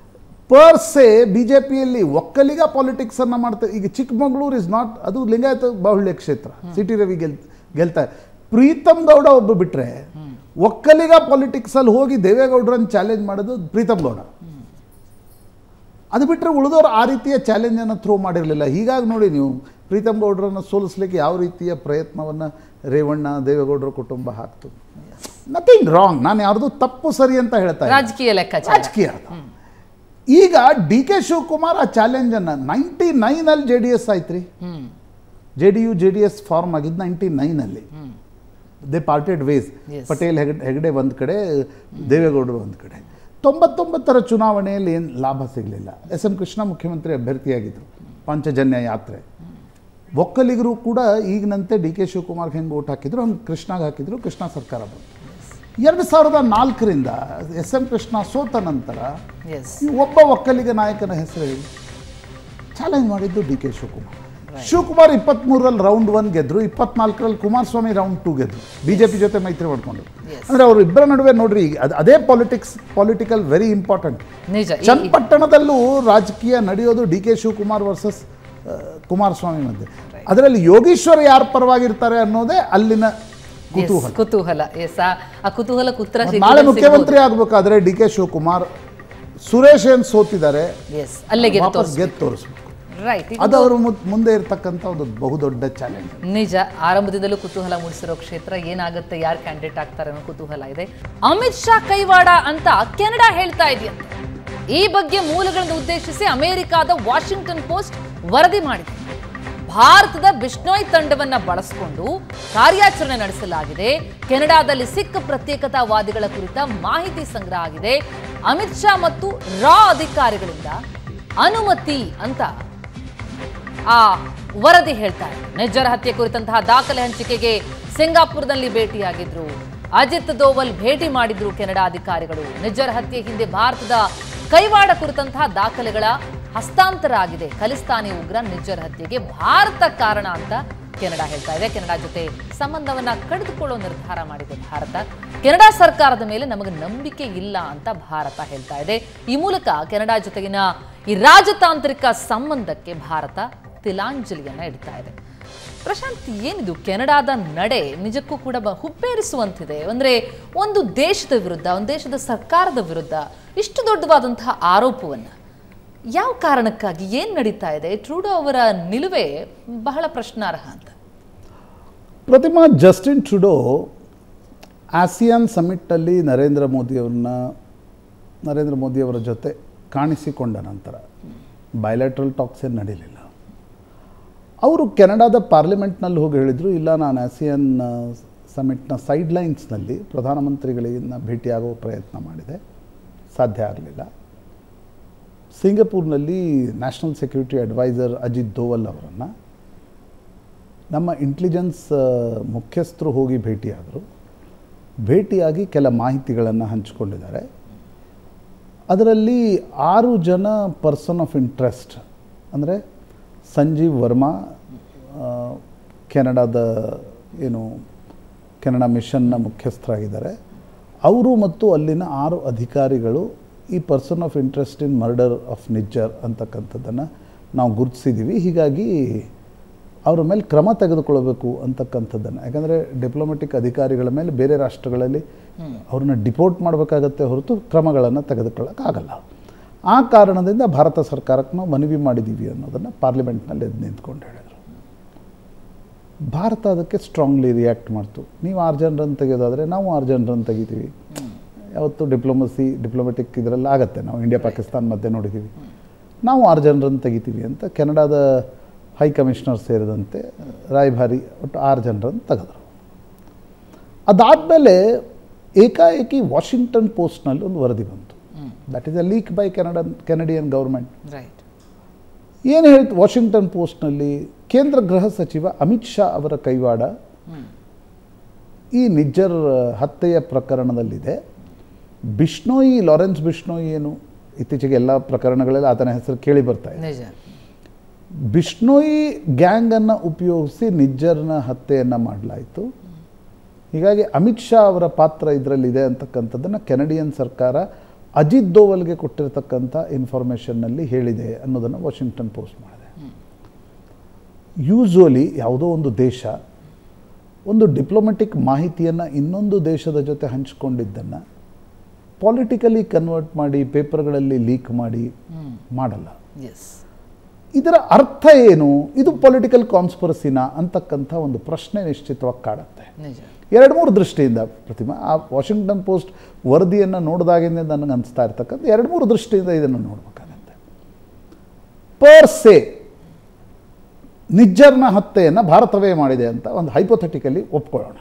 ಪರ್ ಸೆ ಬಿ ಜೆ ಪಿಯಲ್ಲಿ ಒಕ್ಕಲಿಗ ಪಾಲಿಟಿಕ್ಸನ್ನು ಮಾಡ್ತಾರೆ ಈಗ ಚಿಕ್ಕಮಗಳೂರು ಇಸ್ ನಾಟ್ ಅದು ಲಿಂಗಾಯತ ಬಾಹುಳ್ಯ ಕ್ಷೇತ್ರ ಸಿಟಿ ರವಿ ಗೆಲ್ ಗೆಲ್ತಾರೆ ಪ್ರೀತಮ್ ಗೌಡ ಒಬ್ಬ ಬಿಟ್ಟರೆ ಒಕ್ಕಲಿಗ ಪಾಲಿಟಿಕ್ಸಲ್ಲಿ ಹೋಗಿ ದೇವೇಗೌಡರನ್ನು ಚಾಲೆಂಜ್ ಮಾಡೋದು ಪ್ರೀತಮ್ ಗೌಡ ಅದು ಬಿಟ್ಟರೆ ಉಳಿದವರು ಆ ರೀತಿಯ ಚಾಲೆಂಜನ್ನು ಥ್ರೋ ಮಾಡಿರಲಿಲ್ಲ ಹೀಗಾಗಿ ನೋಡಿ ನೀವು ಪ್ರೀತಮ್ ಗೌಡರನ್ನು ಸೋಲಿಸ್ಲಿಕ್ಕೆ ಯಾವ ರೀತಿಯ ಪ್ರಯತ್ನವನ್ನು ರೇವಣ್ಣ ದೇವೇಗೌಡರ ಕುಟುಂಬ ಹಾಕ್ತು ನಥಿಂಗ್ ರಾಂಗ್ ನಾನು ಯಾರ್ದು ತಪ್ಪು ಸರಿ ಅಂತ ಹೇಳ್ತಾ ಇಲ್ಲ. ರಾಜಕೀಯ ಲೆಕ್ಕಾಚಾರ ರಾಜಕೀಯ ಅದು. ಈಗ ಡಿ ಕೆ ಶಿವಕುಮಾರ್ ಆ ಚಾಲೆಂಜನ್ನು ನೈಂಟಿ ನೈನಲ್ಲಿ ಜೆ ಡಿ ಎಸ್ ಆಯ್ತು ರೀ hmm J D U J D S form ಆಗಿದ್ದು ನೈಂಟಿ ನೈನಲ್ಲಿ they parted ways Yes. Patel Hegde Hegde ಒಂದು ಕಡೆ ದೇವೇಗೌಡರು ಒಂದು ಕಡೆ ತೊಂಬತ್ತೊಂಬತ್ತರ ಚುನಾವಣೆಯಲ್ಲಿ ಏನು ಲಾಭ ಸಿಗಲಿಲ್ಲ ಎಸ್ ಎಂ ಕೃಷ್ಣ ಮುಖ್ಯಮಂತ್ರಿ ಅಭ್ಯರ್ಥಿಯಾಗಿದ್ದರು ಪಂಚಜನ್ಯ ಯಾತ್ರೆ ಒಕ್ಕಲಿಗರು ಕೂಡ ಈಗಿನಂತೆ ಡಿ ಕೆ ಶಿವಕುಮಾರ್ಗೆ ಹೆಂಗೆ ಓಟ್ ಹಾಕಿದ್ರು ಹಂಗೆ ಕೃಷ್ಣಗೆ ಹಾಕಿದ್ರು ಕೃಷ್ಣ ಸರ್ಕಾರ ಬಂತು ಎರಡು ಸಾವಿರದ ನಾಲ್ಕರಿಂದ ಎಸ್ ಎಂ ಕೃಷ್ಣ ಸೋತ ನಂತರ ಎಸ್ ಈ ಒಬ್ಬ ಒಕ್ಕಲಿಗ ನಾಯಕನ ಹೆಸರು ಹೇಳಿ ಚಾಲೆಂಜ್ ಮಾಡಿದ್ದು ಡಿ ಕೆ ಶಿವಕುಮಾರ್ ಶಿವಕುಮಾರ್ ಇಪ್ಪತ್ತ್ಮೂರರಲ್ಲಿ ರೌಂಡ್ ಒನ್ ಗೆದ್ರು ಇಪ್ಪತ್ನಾಲ್ಕರಲ್ಲಿ ಕುಮಾರಸ್ವಾಮಿ ರೌಂಡ್ ಟೂ ಗೆದ್ರು ಬಿಜೆಪಿ ಜೊತೆ ಮೈತ್ರಿ ಮಾಡ್ಕೊಂಡು Yes. ಅಂದ್ರೆ ಅವರು ಇಬ್ಬರ ನಡುವೆ ನೋಡ್ರಿ ಈಗ ಅದ್- ಅದೇ ಪಾಲಿಟಿಕ್ಸ್ ಪೊಲಿಟಿಕಲ್ ವೆರಿ ಇಂಪಾರ್ಟೆಂಟ್ ನಿಜ ಈ- ಚನ್ನಪಟ್ಟಣದಲ್ಲೂ ರಾಜಕೀಯ ನಡೆಯೋದು D K Shivakumar versus Kumaraswamy ಮಧ್ಯೆ ಅದರಲ್ಲಿ ಯೋಗೀಶ್ವರ್ ಯಾರ ಪರವಾಗಿರ್ತಾರೆ ಅನ್ನೋದೇ ಅಲ್ಲಿನ Yes, ಕುತೂಹಲ ಕುತೂಹಲ ಎಸ್ ಆ ಕುತೂಹಲಕ್ಕೆ ಉತ್ತರ ನಾಳೆ ಮುಖ್ಯಮಂತ್ರಿ ಆಗಬೇಕಾದ್ರೆ ಡಿ ಕೆ ಶಿವಕುಮಾರ್ ಸುರೇಶ್ ಏನ್ ಸೋತಿದ್ದಾರೆ ಎಸ್ ಅಲ್ಲೇ ಗೆದ್ದು ವಾಪಸ್ ಗೆದ್ದು ತೋರಿಸ್ಬೇಕು ರೈಟ್ ಅದು ಅವರು ಮುಂದೆ ಇರ್ತಕ್ಕಂಥ ಒಂದು ಬಹುದೊಡ್ಡ ಚಾಲೆಂಜ್ ನಿಜ ಆರಂಭದಿಂದಲೂ ಕುತೂಹಲ ಮೂಡಿಸಿರೋ ಕ್ಷೇತ್ರ ಏನಾಗುತ್ತೆ ಯಾರು ಕ್ಯಾಂಡಿಡೇಟ್ ಆಗ್ತಾರೆ ಅನ್ನೋ ಕುತೂಹಲ ಇದೆ ಅಮಿತ್ ಶಾ ಕೈವಾಡ ಅಂತ ಕೆನಡಾ ಹೇಳ್ತಾ ಇದೆಯಂತೆ ಈ ಬಗ್ಗೆ ಮೂಲಗಳನ್ನು ಉದ್ದೇಶಿಸಿ ಅಮೆರಿಕಾದ ವಾಷಿಂಗ್ಟನ್ ಪೋಸ್ಟ್ ವರದಿ ಮಾಡಿದೆ ಭಾರತದ ಬಿಷ್ಣೋಯ್ ತಂಡವನ್ನ ಬಳಸಿಕೊಂಡು ಕಾರ್ಯಾಚರಣೆ ನಡೆಸಲಾಗಿದೆ ಕೆನಡಾದಲ್ಲಿ ಸಿಖ್ ಪ್ರತ್ಯೇಕತಾವಾದಿಗಳ ಕುರಿತ ಮಾಹಿತಿ ಸಂಗ್ರಹ ಆಗಿದೆ ಅಮಿತ್ ಶಾ ಮತ್ತು ರಾ ಅಧಿಕಾರಿಗಳಿಂದ ಅನುಮತಿ ಅಂತ ಆ ವರದಿ ಹೇಳ್ತಾರೆ ನಿಜ್ಜರ ಹತ್ಯೆ ಕುರಿತಂತಹ ದಾಖಲೆ ಹಂಚಿಕೆಗೆ ಸಿಂಗಾಪುರದಲ್ಲಿ ಭೇಟಿಯಾಗಿದ್ರು ಅಜಿತ್ ದೋವಲ್ ಭೇಟಿ ಮಾಡಿದ್ರು ಕೆನಡಾ ಅಧಿಕಾರಿಗಳು ನಿಜ್ಜರ ಹತ್ಯೆ ಹಿಂದೆ ಭಾರತದ ಕೈವಾಡ ಕುರಿತಂತಹ ದಾಖಲೆಗಳ ಹಸ್ತಾಂತರ ಆಗಿದೆ ಖಲಿಸ್ತಾನಿ ಉಗ್ರ ನಿಜ್ಜರ್ ಹತ್ಯೆಗೆ ಭಾರತ ಕಾರಣ ಅಂತ ಕೆನಡಾ ಹೇಳ್ತಾ ಇದೆ ಕೆನಡಾ ಜೊತೆ ಸಂಬಂಧವನ್ನ ಕಡಿದುಕೊಳ್ಳೋ ನಿರ್ಧಾರ ಮಾಡಿದೆ ಭಾರತ ಕೆನಡಾ ಸರ್ಕಾರದ ಮೇಲೆ ನಮಗೆ ನಂಬಿಕೆ ಇಲ್ಲ ಅಂತ ಭಾರತ ಹೇಳ್ತಾ ಇದೆ ಈ ಮೂಲಕ ಕೆನಡಾ ಜೊತೆಗಿನ ಈ ರಾಜತಾಂತ್ರಿಕ ಸಂಬಂಧಕ್ಕೆ ಭಾರತ ತಿಲಾಂಜಲಿಯನ್ನ ಇಡ್ತಾ ಇದೆ ಪ್ರಶಾಂತ್ ಏನಿದು ಕೆನಡಾದ ನಡೆ ನಿಜಕ್ಕೂ ಕೂಡ ಬ- ಹುಬ್ಬೇರಿಸುವಂತಿದೆ ಅಂದ್ರೆ ಒಂದು ದೇಶದ ವಿರುದ್ಧ ಒಂದು ದೇಶದ ಸರ್ಕಾರದ ವಿರುದ್ಧ ಇಷ್ಟು ದೊಡ್ಡವಾದಂತಹ ಆರೋಪವನ್ನ ಯಾವ ಕಾರಣಕ್ಕಾಗಿ ಏನ್ ನಡೀತಾ ಇದೆ ಟ್ರೂಡೋ ಅವರ ನಿಲುವೇ ಬಹಳ ಪ್ರಶ್ನಾರ್ಹ ಅಂತ ಪ್ರತಿಮಾ ಜಸ್ಟಿನ್ ಟ್ರುಡೋ ಆಸಿಯಾನ್ ಸಮಿಟ್ಟಲ್ಲಿ ನರೇಂದ್ರ ಮೋದಿಯವ್ರನ್ನ ನರೇಂದ್ರ ಮೋದಿಯವರ ಜೊತೆ ಕಾಣಿಸಿಕೊಂಡ ನಂತರ ಬಯಲಾಟ್ರಲ್ ಟಾಕ್ಸ್ ಏನು ನಡೀಲಿಲ್ಲ ಅವರು ಕೆನಡಾದ ಪಾರ್ಲಿಮೆಂಟ್ನಲ್ಲಿ ಹೋಗಿ ಹೇಳಿದರು ಇಲ್ಲ ನಾನು ಆಸಿಯಾನ್ ಸಮಿಟ್ನ ಸೈಡ್ ಲೈನ್ಸ್ನಲ್ಲಿ ಪ್ರಧಾನಮಂತ್ರಿಗಳಿಂದ ಭೇಟಿಯಾಗುವ ಪ್ರಯತ್ನ ಮಾಡಿದೆ ಸಾಧ್ಯ ಆಗಲಿಲ್ಲ ಸಿಂಗಪೂರ್ನಲ್ಲಿ national security adviser Ajit Doval ಅವರನ್ನು ನಮ್ಮ ಇಂಟೆಲಿಜೆನ್ಸ್ ಮುಖ್ಯಸ್ಥರು ಹೋಗಿ ಭೇಟಿಯಾದರು ಭೇಟಿಯಾಗಿ ಕೆಲ ಮಾಹಿತಿಗಳನ್ನು ಹಂಚಿಕೊಂಡಿದ್ದಾರೆ ಅದರಲ್ಲಿ ಆರು ಜನ ಪರ್ಸನ್ ಆಫ್ ಇಂಟ್ರೆಸ್ಟ್ ಅಂದರೆ ಸಂಜೀವ್ ವರ್ಮಾ ಆ, ಕೆನಡಾದ ಏನು ಕೆನಡಾ ಮಿಷನ್ನ ಮುಖ್ಯಸ್ಥರಾಗಿದ್ದಾರೆ ಅವರು ಮತ್ತು ಅಲ್ಲಿನ ಆರು ಅಧಿಕಾರಿಗಳು ಈ person of interest in murder of Nijjar ಅಂತಕ್ಕಂಥದ್ದನ್ನು ನಾವು ಗುರುತಿಸಿದ್ದೀವಿ ಹೀಗಾಗಿ ಅವರ ಮೇಲೆ ಕ್ರಮ ತೆಗೆದುಕೊಳ್ಬೇಕು ಅಂತಕ್ಕಂಥದ್ದನ್ನು ಯಾಕಂದರೆ ಡಿಪ್ಲೊಮೆಟಿಕ್ ಅಧಿಕಾರಿಗಳ ಮೇಲೆ ಬೇರೆ ರಾಷ್ಟ್ರಗಳಲ್ಲಿ ಅವ್ರನ್ನ ಡಿಪೋರ್ಟ್ ಮಾಡಬೇಕಾಗತ್ತೆ ಹೊರತು ಕ್ರಮಗಳನ್ನು ತೆಗೆದುಕೊಳ್ಳೋಕ್ಕಾಗಲ್ಲ ಆ ಕಾರಣದಿಂದ ಭಾರತ ಸರ್ಕಾರಕ್ಕೆ ನಾವು ಮನವಿ ಮಾಡಿದ್ದೀವಿ ಅನ್ನೋದನ್ನು ಪಾರ್ಲಿಮೆಂಟ್ನಲ್ಲಿ ಎದ್ದು ನಿಂತ್ಕೊಂಡು ಹೇಳಿದರು ಭಾರತ ಅದಕ್ಕೆ ಸ್ಟ್ರಾಂಗ್ಲಿ ರಿಯಾಕ್ಟ್ ಮಾಡ್ತು ನೀವು ಆರು ಜನರನ್ನು ತೆಗೆಯೋದಾದರೆ ನಾವು ಆರು ಜನರನ್ನು ತೆಗಿತೀವಿ ಯಾವತ್ತು ಡಿಪ್ಲೊಮಸಿ ಡಿಪ್ಲೊಮೆಟಿಕ್ ಇದರಲ್ಲಿ ಆಗತ್ತೆ ನಾವು ಇಂಡಿಯಾ ಪಾಕಿಸ್ತಾನ ಮಧ್ಯೆ ನೋಡಿದ್ದೀವಿ ನಾವು ಆರು ಜನರನ್ನು ತೆಗಿತೀವಿ ಅಂತ ಕೆನಡಾದ ಹೈ ಕಮಿಷನರ್ ಸೇರಿದಂತೆ ರಾಯಭಾರಿ ಒಟ್ಟು ಆರು ಜನರನ್ನು ತೆಗೆದರು ಅದಾದಮೇಲೆ ಏಕಾಏಕಿ ವಾಷಿಂಗ್ಟನ್ ಪೋಸ್ಟ್ನಲ್ಲಿ ಒಂದು ವರದಿ ಬಂತು that is a leak by Canadian Canadian government right ಏನು ಹೇಳ್ತು ವಾಷಿಂಗ್ಟನ್ ಪೋಸ್ಟ್ನಲ್ಲಿ ಕೇಂದ್ರ ಗೃಹ ಸಚಿವ ಅಮಿತ್ ಶಾ ಅವರ ಕೈವಾಡ ಈ ನಿಜ್ಜರ್ ಹತ್ಯೆಯ ಪ್ರಕರಣದಲ್ಲಿದೆ ಬಿಷ್ಣೋಯಿ ಲಾರೆನ್ಸ್ ಬಿಷ್ಣೋಯಿ ಏನು ಇತ್ತೀಚೆಗೆ ಎಲ್ಲ ಪ್ರಕರಣಗಳಲ್ಲಿ ಆತನ ಹೆಸರು ಕೇಳಿ ಬರ್ತಾ ಇದೆ ನಿಜ ಬಿಷ್ಣೋಯಿ ಗ್ಯಾಂಗನ್ನು ಉಪಯೋಗಿಸಿ ನಿಜ್ಜರ್ನ ಹತ್ಯೆಯನ್ನು ಮಾಡಲಾಯಿತು ಹೀಗಾಗಿ ಅಮಿತ್ ಶಾ ಅವರ ಪಾತ್ರ ಇದರಲ್ಲಿದೆ ಅಂತಕ್ಕಂಥದ್ದನ್ನು ಕೆನಡಿಯನ್ ಸರ್ಕಾರ ಅಜಿತ್ ದೋವಲ್ಗೆ ಕೊಟ್ಟಿರತಕ್ಕಂಥ ಇನ್ಫಾರ್ಮೇಷನ್ನಲ್ಲಿ ಹೇಳಿದೆ ಅನ್ನೋದನ್ನು ವಾಷಿಂಗ್ಟನ್ ಪೋಸ್ಟ್ ಮಾಡಿದೆ ಯೂಶ್ವಲಿ ಯಾವುದೋ ಒಂದು ದೇಶ ಒಂದು ಡಿಪ್ಲೊಮೆಟಿಕ್ ಮಾಹಿತಿಯನ್ನು ಇನ್ನೊಂದು ದೇಶದ ಜೊತೆ ಹಂಚಿಕೊಂಡಿದ್ದನ್ನು ಪಾಲಿಟಿಕಲಿ ಕನ್ವರ್ಟ್ ಮಾಡಿ ಪೇಪರ್ಗಳಲ್ಲಿ ಲೀಕ್ ಮಾಡಿ ಮಾಡಲ್ಲ ಎಸ್ ಇದರ ಅರ್ಥ ಏನು ಇದು ಪೊಲಿಟಿಕಲ್ ಕಾನ್ಸ್ಪರಸಿನ ಅಂತಕ್ಕಂಥ ಒಂದು ಪ್ರಶ್ನೆ ನಿಶ್ಚಿತವಾಗಿ ಕಾಡುತ್ತೆ ನಿಜ ಎರಡು ಮೂರು ದೃಷ್ಟಿಯಿಂದ ಪ್ರತಿಮಾ ಆ ವಾಷಿಂಗ್ಟನ್ ಪೋಸ್ಟ್ ವರದಿಯನ್ನು ನೋಡಿದಾಗಿಂದ ನನಗೆ ಅನಿಸ್ತಾ ಇರ್ತಕ್ಕಂಥ ಎರಡು ಮೂರು ದೃಷ್ಟಿಯಿಂದ ಇದನ್ನು ನೋಡಬೇಕಾಗತ್ತೆ ಪರ್ ಸೇ ನಿಜ್ಜರ್ನ ಹತ್ಯೆಯನ್ನು ಭಾರತವೇ ಮಾಡಿದೆ ಅಂತ ಒಂದು ಹೈಪೋಥೆಟಿಕಲಿ ಒಪ್ಕೊಳ್ಳೋಣ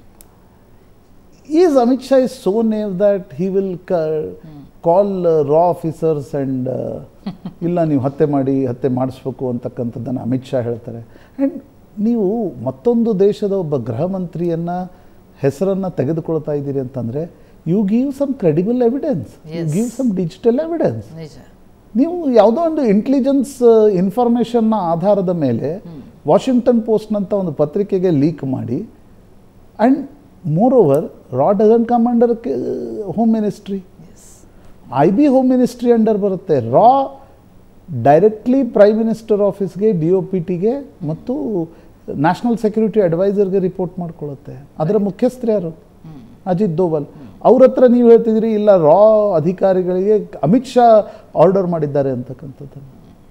is Amit Shah is so naive that he will call ರಾ ಆಫೀಸರ್ಸ್ ಆ್ಯಂಡ್ ಇಲ್ಲ ನೀವು ಹತ್ಯೆ ಮಾಡಿ ಹತ್ಯೆ ಮಾಡಿಸ್ಬೇಕು ಅಂತಕ್ಕಂಥದ್ದನ್ನು ಅಮಿತ್ ಶಾ ಹೇಳ್ತಾರೆ ಆ್ಯಂಡ್ ನೀವು ಮತ್ತೊಂದು ದೇಶದ ಒಬ್ಬ ಗೃಹ ಮಂತ್ರಿಯನ್ನು ಹೆಸರನ್ನು ತೆಗೆದುಕೊಳ್ತಾ ಇದ್ದೀರಿ ಅಂತಂದರೆ you give some credible evidence you Yes. Give some digital evidence ನಿಜ ನೀವು ಯಾವುದೋ ಒಂದು ಇಂಟೆಲಿಜೆನ್ಸ್ ಇನ್ಫಾರ್ಮೇಷನ್ನ ಆಧಾರದ ಮೇಲೆ ವಾಷಿಂಗ್ಟನ್ ಪೋಸ್ಟ್ನಂಥ ಒಂದು ಪತ್ರಿಕೆಗೆ ಲೀಕ್ ಮಾಡಿ ಆ್ಯಂಡ್ ಮೋರ್ ಓವರ್ ರಾ doesn't come under home ministry I B home ministry under ಬರುತ್ತೆ ರಾ ಡೈರೆಕ್ಟ್ಲಿ ಪ್ರೈಮ್ ಮಿನಿಸ್ಟರ್ ಆಫೀಸ್ಗೆ ಡಿ ಒ ಪಿ ಟಿಗೆ ಮತ್ತು ನ್ಯಾಷನಲ್ ಸೆಕ್ಯೂರಿಟಿ ಅಡ್ವೈಸರ್ಗೆ ರಿಪೋರ್ಟ್ ಮಾಡ್ಕೊಳ್ಳುತ್ತೆ ಅದರ ಮುಖ್ಯಸ್ಥರು ಯಾರು ಅಜಿತ್ ದೋವಲ್ ಅವ್ರ ಹತ್ರ ನೀವು ಹೇಳ್ತಿದ್ದೀರಿ ಇಲ್ಲ ರಾ ಅಧಿಕಾರಿಗಳಿಗೆ ಅಮಿತ್ ಶಾ ಆರ್ಡರ್ ಮಾಡಿದ್ದಾರೆ ಅಂತಕ್ಕಂಥದ್ದನ್ನು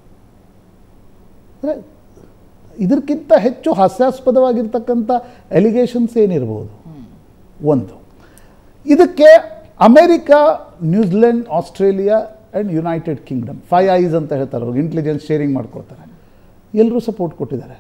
ಅಂದರೆ ಇದಕ್ಕಿಂತ ಹೆಚ್ಚು ಹಾಸ್ಯಾಸ್ಪದವಾಗಿರ್ತಕ್ಕಂಥ ಎಲಿಗೇಷನ್ಸ್ ಏನಿರ್ಬೋದು ಒಂದು ಇದಕ್ಕೆ America New Zealand Australia and United Kingdom five eyes ಅಂತ ಹೇಳ್ತಾರೆ ಅವ್ರಿಗೆ ಇಂಟೆಲಿಜೆನ್ಸ್ ಶೇರಿಂಗ್ ಮಾಡ್ಕೊಳ್ತಾರೆ ಎಲ್ಲರೂ ಸಪೋರ್ಟ್ ಕೊಟ್ಟಿದ್ದಾರೆ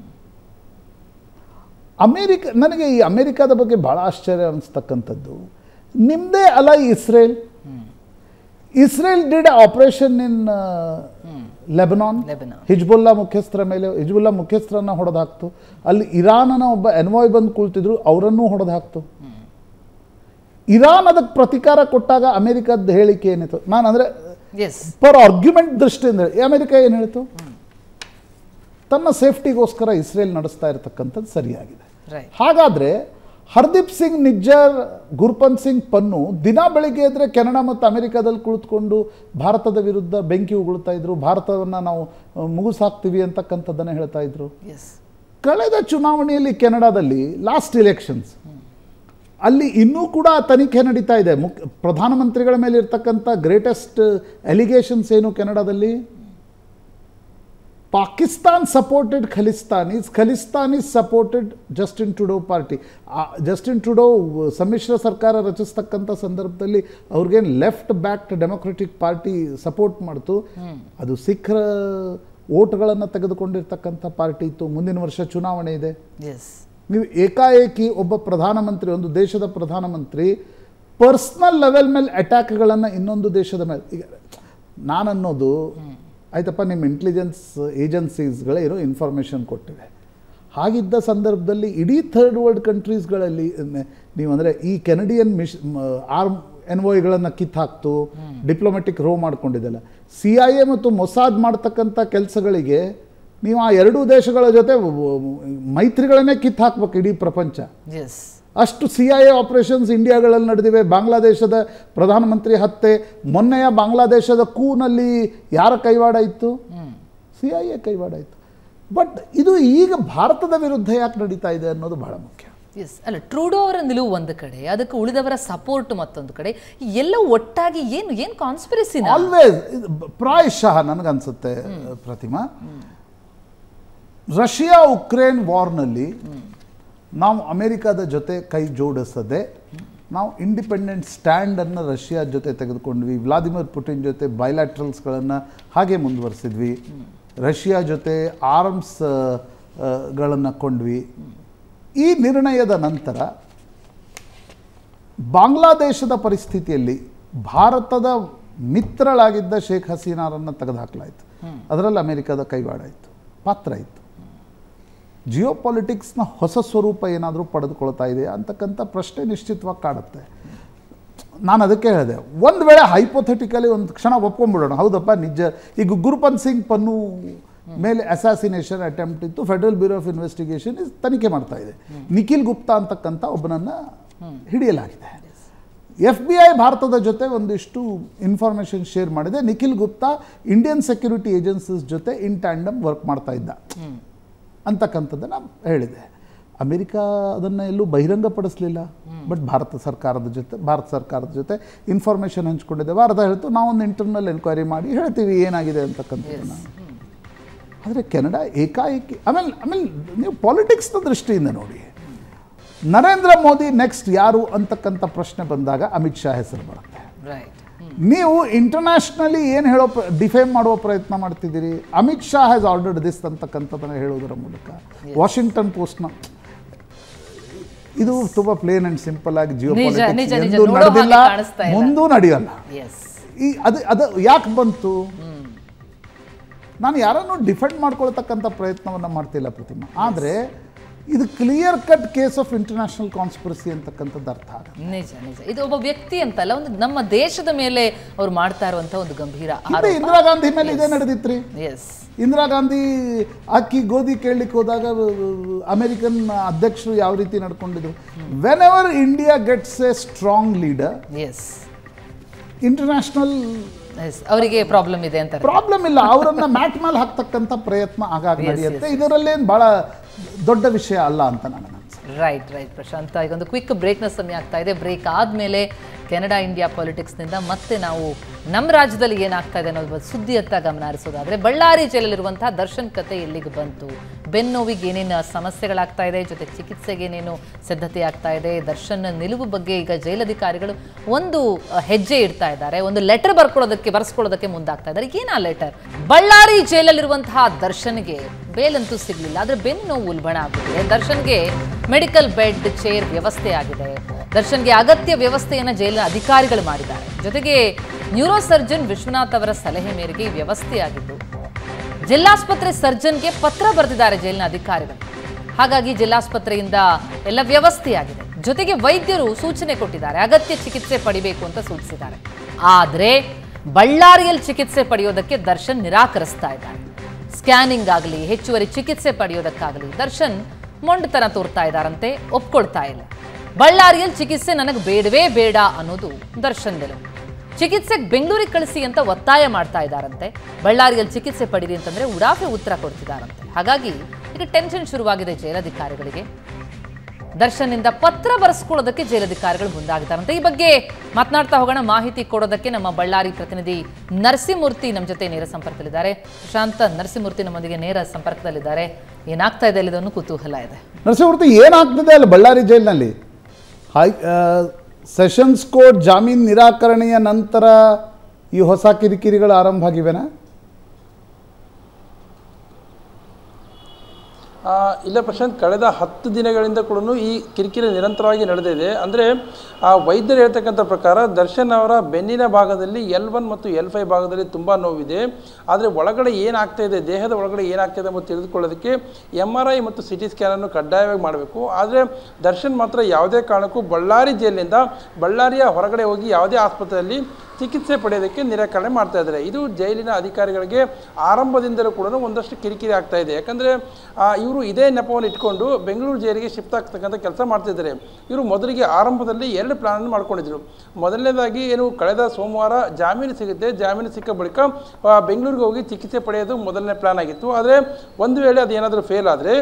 ಅಮೇರಿಕ ನನಗೆ ಈ ಅಮೇರಿಕಾದ ಬಗ್ಗೆ ಭಾಳ ಆಶ್ಚರ್ಯ ಅನಿಸ್ತಕ್ಕಂಥದ್ದು ನಿಮ್ಮದೇ ಅಲ್ಲ Israel Israel did operation in Lebanon Lebanon. Hezbollah ಮುಖ್ಯಸ್ಥರ ಮೇಲೆ ಹಿಜ್ಬುಲ್ಲಾ ಮುಖ್ಯಸ್ಥರನ್ನ ಹೊಡೆದು ಹಾಕ್ತು ಅಲ್ಲಿ ಇರಾನನ ಒಬ್ಬ ಎನ್ವಾಯ್ ಬಂದು ಕುಳಿತಿದ್ರು ಅವರನ್ನೂ ಹೊಡೆದು ಹಾಕ್ತು ಇರಾನ್ ಅದಕ್ಕೆ ಪ್ರತಿಕಾರ ಕೊಟ್ಟಾಗ ಅಮೆರಿಕದ ಹೇಳಿಕೆ ಏನಿತ್ತು ನಾನು ಅಂದರೆ ಎಸ್ ಪರ್ ಆರ್ಗ್ಯುಮೆಂಟ್ ದೃಷ್ಟಿಯಿಂದ ಹೇಳಿ ಅಮೆರಿಕ ಏನು ಹೇಳ್ತು ತನ್ನ ಸೇಫ್ಟಿಗೋಸ್ಕರ ಇಸ್ರೇಲ್ ನಡೆಸ್ತಾ ಇರತಕ್ಕಂಥದ್ದು ಸರಿಯಾಗಿದೆ ರೈಟ್ ಹಾಗಾದರೆ ಹರ್ದೀಪ್ ಸಿಂಗ್ ನಿಜ್ಜರ್ ಗುರ್ಪಂತ್ ಸಿಂಗ್ ಪನ್ನು ದಿನ ಬೆಳಿಗ್ಗೆ ಎದ್ರೆ ಕೆನಡಾ ಮತ್ತು ಅಮೆರಿಕಾದಲ್ಲಿ ಕುಳಿತುಕೊಂಡು ಭಾರತದ ವಿರುದ್ಧ ಬೆಂಕಿ ಉಗುಳ್ತಾ ಇದ್ರು ಭಾರತವನ್ನು ನಾವು ಅಹ್, ಮುಗಿಸಾಕ್ತೀವಿ ಅಂತಕ್ಕಂಥದ್ದನ್ನು ಹೇಳ್ತಾ ಇದ್ರು ಎಸ್ ಕಳೆದ ಚುನಾವಣೆಯಲ್ಲಿ ಕೆನಡಾದಲ್ಲಿ ಲಾಸ್ಟ್ ಇಲೆಕ್ಷನ್ಸ್ ಅಲ್ಲಿ ಇನ್ನೂ ಕೂಡ ತನಿಖೆ ನಡೀತಾ ಇದೆ ಮುಖ್ಯ ಪ್ರಧಾನಮಂತ್ರಿಗಳ ಮೇಲೆ ಇರ್ತಕ್ಕಂಥ ಗ್ರೇಟೆಸ್ಟ್ ಎಲಿಗೇಷನ್ಸ್ ಏನು ಕೆನಡಾದಲ್ಲಿ Pakistan supported Khalistan is Khalistan is supported Justin ಟುಡೋ party Justin ಟುಡೋ ಸಮ್ಮಿಶ್ರ ಸರ್ಕಾರ ರಚಿಸ್ತಕ್ಕಂಥ ಸಂದರ್ಭದಲ್ಲಿ ಅವ್ರಿಗೇನು left backed democratic party support ಮಾಡ್ತು ಅದು ಸಿಖ್ರ ಓಟ್ಗಳನ್ನು ತೆಗೆದುಕೊಂಡಿರ್ತಕ್ಕಂಥ ಪಾರ್ಟಿ ಇತ್ತು ಮುಂದಿನ ವರ್ಷ ಚುನಾವಣೆ ಇದೆ ಎಸ್ ನೀವು ಏಕಾಏಕಿ ಒಬ್ಬ ಪ್ರಧಾನಮಂತ್ರಿ ಒಂದು ದೇಶದ ಪ್ರಧಾನಮಂತ್ರಿ ಪರ್ಸ್ನಲ್ ಲೆವೆಲ್ ಮೇಲೆ ಅಟ್ಯಾಕ್ಗಳನ್ನು ಇನ್ನೊಂದು ದೇಶದ ಮೇಲೆ ಈಗ ನಾನನ್ನೋದು ಆಯ್ತಪ್ಪ ನಿಮ್ಮ ಇಂಟೆಲಿಜೆನ್ಸ್ ಏಜೆನ್ಸೀಸ್ಗಳೇ ಏನೋ ಇನ್ಫಾರ್ಮೇಷನ್ ಕೊಟ್ಟಿವೆ ಹಾಗಿದ್ದ ಸಂದರ್ಭದಲ್ಲಿ ಇಡೀ ಥರ್ಡ್ ವರ್ಲ್ಡ್ ಕಂಟ್ರೀಸ್ಗಳಲ್ಲಿ ನೀವು ಅಂದರೆ ಈ ಕೆನಡಿಯನ್ ಮಿಶ್ ಆರ್ಮ್ ಎನ್ವೋಯ್ಗಳನ್ನು ಕಿತ್ತಾಕ್ತು ಡಿಪ್ಲೊಮೆಟಿಕ್ ರೋ ಮಾಡ್ಕೊಂಡಿದ್ದೆಲ್ಲ ಸಿ ಐ ಎ ಮತ್ತು ಮೊಸಾದ್ ಮಾಡ್ತಕ್ಕಂಥ ಕೆಲಸಗಳಿಗೆ ನೀವು ಆ ಎರಡೂ ದೇಶಗಳ ಜೊತೆ ಮೈತ್ರಿಗಳನ್ನೇ ಕಿತ್ತು ಹಾಕ್ಬೇಕು ಇಡೀ ಪ್ರಪಂಚ ಎಸ್ ಅಷ್ಟು ಸಿ ಐ ಎ ಆಪರೇಷನ್ಸ್ ಇಂಡಿಯಾಗಳಲ್ಲಿ ನಡೆದಿವೆ ಬಾಂಗ್ಲಾದೇಶದ ಪ್ರಧಾನಮಂತ್ರಿ ಹತ್ಯೆ ಮೊನ್ನೆಯ ಬಾಂಗ್ಲಾದೇಶದ ಕೂನಲ್ಲಿ ಯಾರ ಕೈವಾಡ ಇತ್ತು ಸಿ ಐ ಎ ಕೈವಾಡ ಇತ್ತು ಬಟ್ ಇದು ಈಗ ಭಾರತದ ವಿರುದ್ಧ ಯಾಕೆ ನಡೀತಾ ಇದೆ ಅನ್ನೋದು ಬಹಳ ಮುಖ್ಯ ಎಸ್ ಅಲ್ಲ ಟ್ರೂಡೋ ಅವರ ನಿಲುವು ಒಂದು ಕಡೆ ಅದಕ್ಕೆ ಉಳಿದವರ ಸಪೋರ್ಟ್ ಮತ್ತೊಂದು ಕಡೆ ಎಲ್ಲ ಒಟ್ಟಾಗಿ ಏನು ಏನು ಕಾನ್ಸ್ಪಿರಸಿನ ಆಲ್ವೇಸ್ ಪ್ರಾಯಶಃ ನನಗನ್ಸುತ್ತೆ ಪ್ರತಿಮಾ ರಷ್ಯಾ ಉಕ್ರೇನ್ ವಾರ್ನಲ್ಲಿ ನಾವು ಅಮೆರಿಕದ ಜೊತೆ ಕೈ ಜೋಡಿಸದೆ ನಾವು ಇಂಡಿಪೆಂಡೆಂಟ್ ಸ್ಟ್ಯಾಂಡನ್ನು ರಷ್ಯಾ ಜೊತೆ ತೆಗೆದುಕೊಂಡ್ವಿ ವ್ಲಾದಿಮಿರ್ ಪುಟಿನ್ ಜೊತೆ ಬೈಲ್ಯಾಟ್ರಲ್ಸ್ಗಳನ್ನು ಹಾಗೆ ಮುಂದುವರಿಸಿದ್ವಿ ರಷ್ಯಾ ಜೊತೆ ಆರ್ಮ್ಸ್ ಗಳನ್ನು ಕೊಂಡ್ವಿ ಈ ನಿರ್ಣಯದ ನಂತರ ಬಾಂಗ್ಲಾದೇಶದ ಪರಿಸ್ಥಿತಿಯಲ್ಲಿ ಭಾರತದ ಮಿತ್ರಳಾಗಿದ್ದ ಶೇಖ್ ಹಸೀನಾರನ್ನು ತೆಗೆದುಹಾಕಲಾಯಿತು ಅದರಲ್ಲಿ ಅಮೆರಿಕದ ಕೈವಾಡ ಇತ್ತು ಪಾತ್ರ ಇತ್ತು ಜಿಯೋ ಪಾಲಿಟಿಕ್ಸ್ನ ಹೊಸ ಸ್ವರೂಪ ಏನಾದರೂ ಪಡೆದುಕೊಳ್ತಾ ಇದೆ ಅಂತಕ್ಕಂಥ ಪ್ರಶ್ನೆ ನಿಶ್ಚಿತವಾಗಿ ಕಾಡುತ್ತೆ ನಾನು ಅದಕ್ಕೆ ಹೇಳಿದೆ ಒಂದು ವೇಳೆ ಹೈಪೋಥೆಟಿಕಲಿ ಒಂದು ಕ್ಷಣ ಒಪ್ಕೊಂಡ್ಬಿಡೋಣ ಹೌದಪ್ಪ ನಿಜ ಈಗ ಗುರುಪಂತ್ ಸಿಂಗ್ ಪನ್ನು ಮೇಲೆ ಅಸಾಸಿನೇಷನ್ ಅಟೆಂಪ್ಟ್ ಇತ್ತು ಫೆಡರಲ್ ಬ್ಯೂರೋ ಆಫ್ ಇನ್ವೆಸ್ಟಿಗೇಷನ್ ತನಿಖೆ ಮಾಡ್ತಾ ಇದೆ ನಿಖಿಲ್ ಗುಪ್ತಾ ಅಂತಕ್ಕಂಥ ಒಬ್ಬನನ್ನು ಹಿಡಿಯಲಾಗಿದೆ ಎಫ್ ಬಿ ಐ ಭಾರತದ ಜೊತೆ ಒಂದಿಷ್ಟು ಇನ್ಫಾರ್ಮೇಷನ್ ಶೇರ್ ಮಾಡಿದೆ Nikhil Gupta Indian security agencies ಜೊತೆ ಇನ್ ಟ್ಯಾಂಡಮ್ ವರ್ಕ್ ಮಾಡ್ತಾ ಇದ್ದ ಅಂತಕ್ಕಂಥದ್ದನ್ನು ಹೇಳಿದೆ ಅಮೆರಿಕ ಅದನ್ನು ಎಲ್ಲೂ ಬಹಿರಂಗಪಡಿಸಲಿಲ್ಲ ಬಟ್ ಭಾರತ ಸರ್ಕಾರದ ಜೊತೆ ಭಾರತ ಸರ್ಕಾರದ ಜೊತೆ ಇನ್ಫಾರ್ಮೇಷನ್ ಹಂಚ್ಕೊಂಡಿದೆ ಭಾರತ ಹೇಳ್ತು ನಾವೊಂದು ಇಂಟರ್ನಲ್ ಎನ್ಕ್ವೈರಿ ಮಾಡಿ ಹೇಳ್ತೀವಿ ಏನಾಗಿದೆ ಅಂತಕ್ಕಂಥದ್ದನ್ನು ಆದರೆ ಕೆನಡಾ ಏಕಾಏಕಿ ಆಮೇಲೆ ಆಮೇಲೆ ನೀವು ಪಾಲಿಟಿಕ್ಸ್ನ ದೃಷ್ಟಿಯಿಂದ ನೋಡಿ ನರೇಂದ್ರ ಮೋದಿ ನೆಕ್ಸ್ಟ್ ಯಾರು ಅಂತಕ್ಕಂಥ ಪ್ರಶ್ನೆ ಬಂದಾಗ ಅಮಿತ್ ಶಾ ಹೆಸರು ಬರುತ್ತೆ ರೈಟ್ ನೀವು ಇಂಟರ್ನ್ಯಾಷನಲಿ ಏನು ಹೇಳೋ ಡಿಫೇಮ್ ಮಾಡುವ ಪ್ರಯತ್ನ ಮಾಡ್ತಿದ್ದೀರಿ Amit Shah has ordered this ಅಂತಕ್ಕಂಥದ್ದನ್ನು ಹೇಳೋದರ ಮೂಲಕ ವಾಷಿಂಗ್ಟನ್ ಪೋಸ್ಟ್ನ ಇದು ತುಂಬ ಪ್ಲೇನ್ ಅಂಡ್ ಸಿಂಪಲ್ ಆಗಿ ಜಿಯೋ ನಿಜ, ನಿಜ, ನಿಜ. ಎಂದೂ ನೋಡೋ ಹಾಗೆ ನಡೆದಿಲ್ಲ ಕಾಣಿಸ್ತಾ ಇಲ್ಲ. ಮುಂದೂ ನಡೆಯಲ್ಲ ಎಸ್ ಈ ಅದು ಅದು ಯಾಕೆ ಬಂತು ನಾನು ಯಾರನ್ನೂ ಡಿಫೆಂಡ್ ಮಾಡ್ಕೊಳ್ತಕ್ಕಂಥ ಪ್ರಯತ್ನವನ್ನು ಮಾಡ್ತಿಲ್ಲ ಪ್ರತಿಮಾ ಆದರೆ ಇದು clear cut case of international conspiracy ಅಂತಕ್ಕಂಥದ್ದು ಅರ್ಥ ಆಗುತ್ತೆ ನಿಜ ನಿಜ ಇದು ಒಬ್ಬ ವ್ಯಕ್ತಿ ಅಂತಲ್ಲ ಒಂದು ನಮ್ಮ ದೇಶದ ಮೇಲೆ ಅವ್ರು ಮಾಡ್ತಾ ಇರುವಂತ ಒಂದು ಗಂಭೀರ ಹಿಂದೆ ಇಂದಿರಾ ಗಾಂಧಿ ಮೇಲೆ ಇದೇ ನಡೆದಿತ್ರಿ ಎಸ್ ಇಂದಿರಾ ಗಾಂಧಿ ಅಕ್ಕಿ ಗೋಧಿ ಕೇಳಲಿಕ್ಕೆ ಹೋದಾಗ ಅಮೆರಿಕನ್ ಅಧ್ಯಕ್ಷರು ಯಾವ ರೀತಿ ನಡ್ಕೊಂಡಿದ್ರು whenever India gets a strong leader yes international yes ಅವರಿಗೆ ಪ್ರಾಬ್ಲಮ್ ಇದೆ ಅಂತ ಪ್ರಾಬ್ಲಮ್ ಇಲ್ಲ ಅವರನ್ನ ಮ್ಯಾಟ್ ಮೇಲೆ ಹಾಕ್ತಕ್ಕಂಥ ಪ್ರಯತ್ನ ಆಗಾಗ ನಡೆಯುತ್ತೆ ಇದರಲ್ಲೇನು ಬಹಳ ದೊಡ್ಡ ವಿಷಯ ಅಲ್ಲ ಅಂತ ನನಗೆ ಅನ್ಸುತ್ತೆ ರೈಟ್ ರೈಟ್ ಪ್ರಶಾಂತ್ ಈಗ ಒಂದು ಕ್ವಿಕ್ ಬ್ರೇಕ್ನ ಸಮಯ ಆಗ್ತಾ ಇದೆ ಬ್ರೇಕ್ ಆದಮೇಲೆ ಕೆನಡಾ ಇಂಡಿಯಾ ಪಾಲಿಟಿಕ್ಸ್ನಿಂದ ಮತ್ತೆ ನಾವು ನಮ್ಮ ರಾಜ್ಯದಲ್ಲಿ ಏನಾಗ್ತಾ ಇದೆ ಅನ್ನೋದು ಬಗ್ಗೆ ಸುದ್ದಿಯತ್ತ ಗಮನ ಹರಿಸೋದಾದ್ರೆ ಬಳ್ಳಾರಿ ಜೈಲಲ್ಲಿರುವಂತಹ ದರ್ಶನ್ ಕತೆ ಎಲ್ಲಿಗೆ ಬಂತು ಬೆನ್ನೋವಿಗೆ ಏನೇನು ಸಮಸ್ಯೆಗಳಾಗ್ತಾ ಇದೆ ಜೊತೆ ಚಿಕಿತ್ಸೆಗೆ ಏನೇನು ಸಿದ್ಧತೆ ಆಗ್ತಾ ಇದೆ ದರ್ಶನ್ ನಿಲುವು ಬಗ್ಗೆ ಈಗ ಜೈಲಧಿಕಾರಿಗಳು ಒಂದು ಅಹ್, ಹೆಜ್ಜೆ ಇಡ್ತಾ ಇದ್ದಾರೆ ಒಂದು ಲೆಟರ್ ಬರ್ಕೊಳ್ಳೋದಕ್ಕೆ ಬರ್ಸ್ಕೊಳ್ಳೋದಕ್ಕೆ ಮುಂದಾಗ್ತಾ ಇದ್ದಾರೆ ಏನಾ ಲೆಟರ್ ಬಳ್ಳಾರಿ ಜೈಲಲ್ಲಿರುವಂತಹ ದರ್ಶನ್ಗೆ ಬೇಲಂತೂ ಸಿಗ್ಲಿಲ್ಲ ಆದ್ರೆ ಬೆನ್ನು ನೋವು ಉಲ್ಬಣ ಆಗಿದೆ ದರ್ಶನ್ಗೆ ಮೆಡಿಕಲ್ ಬೆಡ್ ಚೇರ್ ವ್ಯವಸ್ಥೆ ಆಗಿದೆ ದರ್ಶನ್ಗೆ ಅಗತ್ಯ ವ್ಯವಸ್ಥೆಯನ್ನ ಜೈಲಿನ ಅಧಿಕಾರಿಗಳು ಮಾಡಿದ್ದಾರೆ ಜೊತೆಗೆ ನ್ಯೂರೋ ಸರ್ಜನ್ ವಿಶ್ವನಾಥ್ ಅವರ ಸಲಹೆ ಮೇರೆಗೆ ಈ ವ್ಯವಸ್ಥೆ ಆಗಿದ್ದು ಜಿಲ್ಲಾಸ್ಪತ್ರೆ ಸರ್ಜನ್ಗೆ ಪತ್ರ ಬರೆದಿದ್ದಾರೆ ಜೈಲಿನ ಅಧಿಕಾರಿಗಳು ಹಾಗಾಗಿ ಜಿಲ್ಲಾಸ್ಪತ್ರೆಯಿಂದ ಎಲ್ಲ ವ್ಯವಸ್ಥೆಯಾಗಿದೆ ಜೊತೆಗೆ ವೈದ್ಯರು ಸೂಚನೆ ಕೊಟ್ಟಿದ್ದಾರೆ ಅಗತ್ಯ ಚಿಕಿತ್ಸೆ ಪಡಿಬೇಕು ಅಂತ ಸೂಚಿಸಿದ್ದಾರೆ ಆದ್ರೆ ಬಳ್ಳಾರಿಯಲ್ಲಿ ಚಿಕಿತ್ಸೆ ಪಡೆಯೋದಕ್ಕೆ ದರ್ಶನ್ ನಿರಾಕರಿಸ್ತಾ ಇದ್ದಾರೆ ಸ್ಕ್ಯಾನಿಂಗ್ ಆಗಲಿ ಹೆಚ್ಚುವರಿ ಚಿಕಿತ್ಸೆ ಪಡೆಯೋದಕ್ಕಾಗಲಿ ದರ್ಶನ್ ಮೊಂಡತನ ತೋರ್ತಾ ಇದ್ದಾರಂತೆ ಒಪ್ಕೊಳ್ತಾ ಇಲ್ಲ ಬಳ್ಳಾರಿಯಲ್ಲಿ ಚಿಕಿತ್ಸೆ ನನಗೆ ಬೇಡವೇ ಬೇಡ ಅನ್ನೋದು ದರ್ಶನ್ ನಿಲುವು ಚಿಕಿತ್ಸೆಗೆ ಬೆಂಗಳೂರಿಗೆ ಕಳಿಸಿ ಅಂತ ಒತ್ತಾಯ ಮಾಡ್ತಾ ಇದ್ದಾರಂತೆ ಬಳ್ಳಾರಿಯಲ್ಲಿ ಚಿಕಿತ್ಸೆ ಪಡೀರಿ ಅಂತಂದ್ರೆ ಉಡಾಫೆ ಉತ್ತರ ಕೊಡ್ತಿದ್ದಾರಂತೆ ಹಾಗಾಗಿ ಈಗ ಟೆನ್ಷನ್ ಶುರುವಾಗಿದೆ ಜೈಲಧಿಕಾರಿಗಳಿಗೆ ದರ್ಶನ್ನಿಂದ ಪತ್ರ ಬರೆಸ್ಕೊಳ್ಳೋದಕ್ಕೆ ಜೈಲಧಿಕಾರಿಗಳು ಮುಂದಾಗಿದ್ದಾರಂತೆ ಈ ಬಗ್ಗೆ ಮಾತನಾಡ್ತಾ ಹೋಗೋಣ ಮಾಹಿತಿ ಕೊಡೋದಕ್ಕೆ ನಮ್ಮ ಬಳ್ಳಾರಿ ಪ್ರತಿನಿಧಿ ನರಸಿಂಹಮೂರ್ತಿ ನಮ್ಮ ಜೊತೆ ನೇರ ಸಂಪರ್ಕದಲ್ಲಿದ್ದಾರೆ ಶಾಂತ ನರಸಿಂಹಮೂರ್ತಿ ನಮ್ಮೊಂದಿಗೆ ನೇರ ಸಂಪರ್ಕದಲ್ಲಿದ್ದಾರೆ ಏನಾಗ್ತಾ ಇದೆ ಅಲ್ಲಿದನ್ನು ಕುತೂಹಲ ಇದೆ ನರಸಿಂಹಮೂರ್ತಿ ಏನಾಗ್ತದೆ ಅಲ್ಲಿ ಬಳ್ಳಾರಿ ಜೈಲಿನಲ್ಲಿ ಹೈ ಸೆಷನ್ಸ್ ಕೋರ್ಟ್ ಜಾಮೀನು ನಿರಾಕರಣೆಯ ನಂತರ ಈ ಹೊಸ ಕಿರಿಕಿರಿಗಳು ಆರಂಭ ಆಗಿವೆನಾ ಆ, ಇಲ್ಲ ಪ್ರಶಾಂತ್ ಕಳೆದ ಹತ್ತು ದಿನಗಳಿಂದ ಕೂಡ ಈ ಕಿರಿಕಿರಿ ನಿರಂತರವಾಗಿ ನಡೆದಿದೆ ಅಂದರೆ ಆ ವೈದ್ಯರು ಹೇಳ್ತಕ್ಕಂಥ ಪ್ರಕಾರ ದರ್ಶನ್ ಅವರ ಬೆನ್ನಿನ ಭಾಗದಲ್ಲಿ ಎಲ್ ಒನ್ ಮತ್ತು ಎಲ್ ಫೈವ್ ಭಾಗದಲ್ಲಿ ತುಂಬ ನೋವಿದೆ ಆದರೆ ಒಳಗಡೆ ಏನಾಗ್ತಾ ಇದೆ ದೇಹದ ಒಳಗಡೆ ಏನಾಗ್ತಾ ಇದೆ ಎಂಬುದು ತಿಳಿದುಕೊಳ್ಳೋದಕ್ಕೆ ಎಮ್ ಆರ್ ಐ ಮತ್ತು ಸಿ ಟಿ ಸ್ಕ್ಯಾನನ್ನು ಕಡ್ಡಾಯವಾಗಿ ಮಾಡಬೇಕು ಆದರೆ ದರ್ಶನ್ ಮಾತ್ರ ಯಾವುದೇ ಕಾರಣಕ್ಕೂ ಬಳ್ಳಾರಿ ಜೈಲಿನಿಂದ ಬಳ್ಳಾರಿಯ ಹೊರಗಡೆ ಹೋಗಿ ಯಾವುದೇ ಆಸ್ಪತ್ರೆಯಲ್ಲಿ ಚಿಕಿತ್ಸೆ ಪಡೆಯೋದಕ್ಕೆ ನಿರಾಕರಣೆ ಮಾಡ್ತಾ ಇದ್ದಾರೆ ಇದು ಜೈಲಿನ ಅಧಿಕಾರಿಗಳಿಗೆ ಆರಂಭದಿಂದಲೂ ಕೂಡ ಒಂದಷ್ಟು ಕಿರಿಕಿರಿ ಆಗ್ತಾ ಇದೆ ಯಾಕಂದರೆ ಇವರು ಇದೇ ನೆಪವನ್ನು ಇಟ್ಕೊಂಡು ಬೆಂಗಳೂರು ಜೈಲಿಗೆ ಶಿಫ್ಟ್ ಆಗ್ತಕ್ಕಂಥ ಕೆಲಸ ಮಾಡ್ತಿದ್ದಾರೆ ಇವರು ಮೊದಲಿಗೆ ಆರಂಭದಲ್ಲಿ ಎರಡು ಪ್ಲಾನ್ ಮಾಡ್ಕೊಂಡಿದ್ರು ಮೊದಲನೇದಾಗಿ ಏನು ಕಳೆದ ಸೋಮವಾರ ಜಾಮೀನು ಸಿಗುತ್ತೆ ಜಾಮೀನು ಸಿಕ್ಕ ಬಳಿಕ ಆ, ಬೆಂಗಳೂರಿಗೆ ಹೋಗಿ ಚಿಕಿತ್ಸೆ ಪಡೆಯೋದು ಮೊದಲನೇ ಪ್ಲಾನ್ ಆಗಿತ್ತು ಆದರೆ ಒಂದು ವೇಳೆ ಅದು ಏನಾದರೂ ಫೇಲ್ ಆದರೆ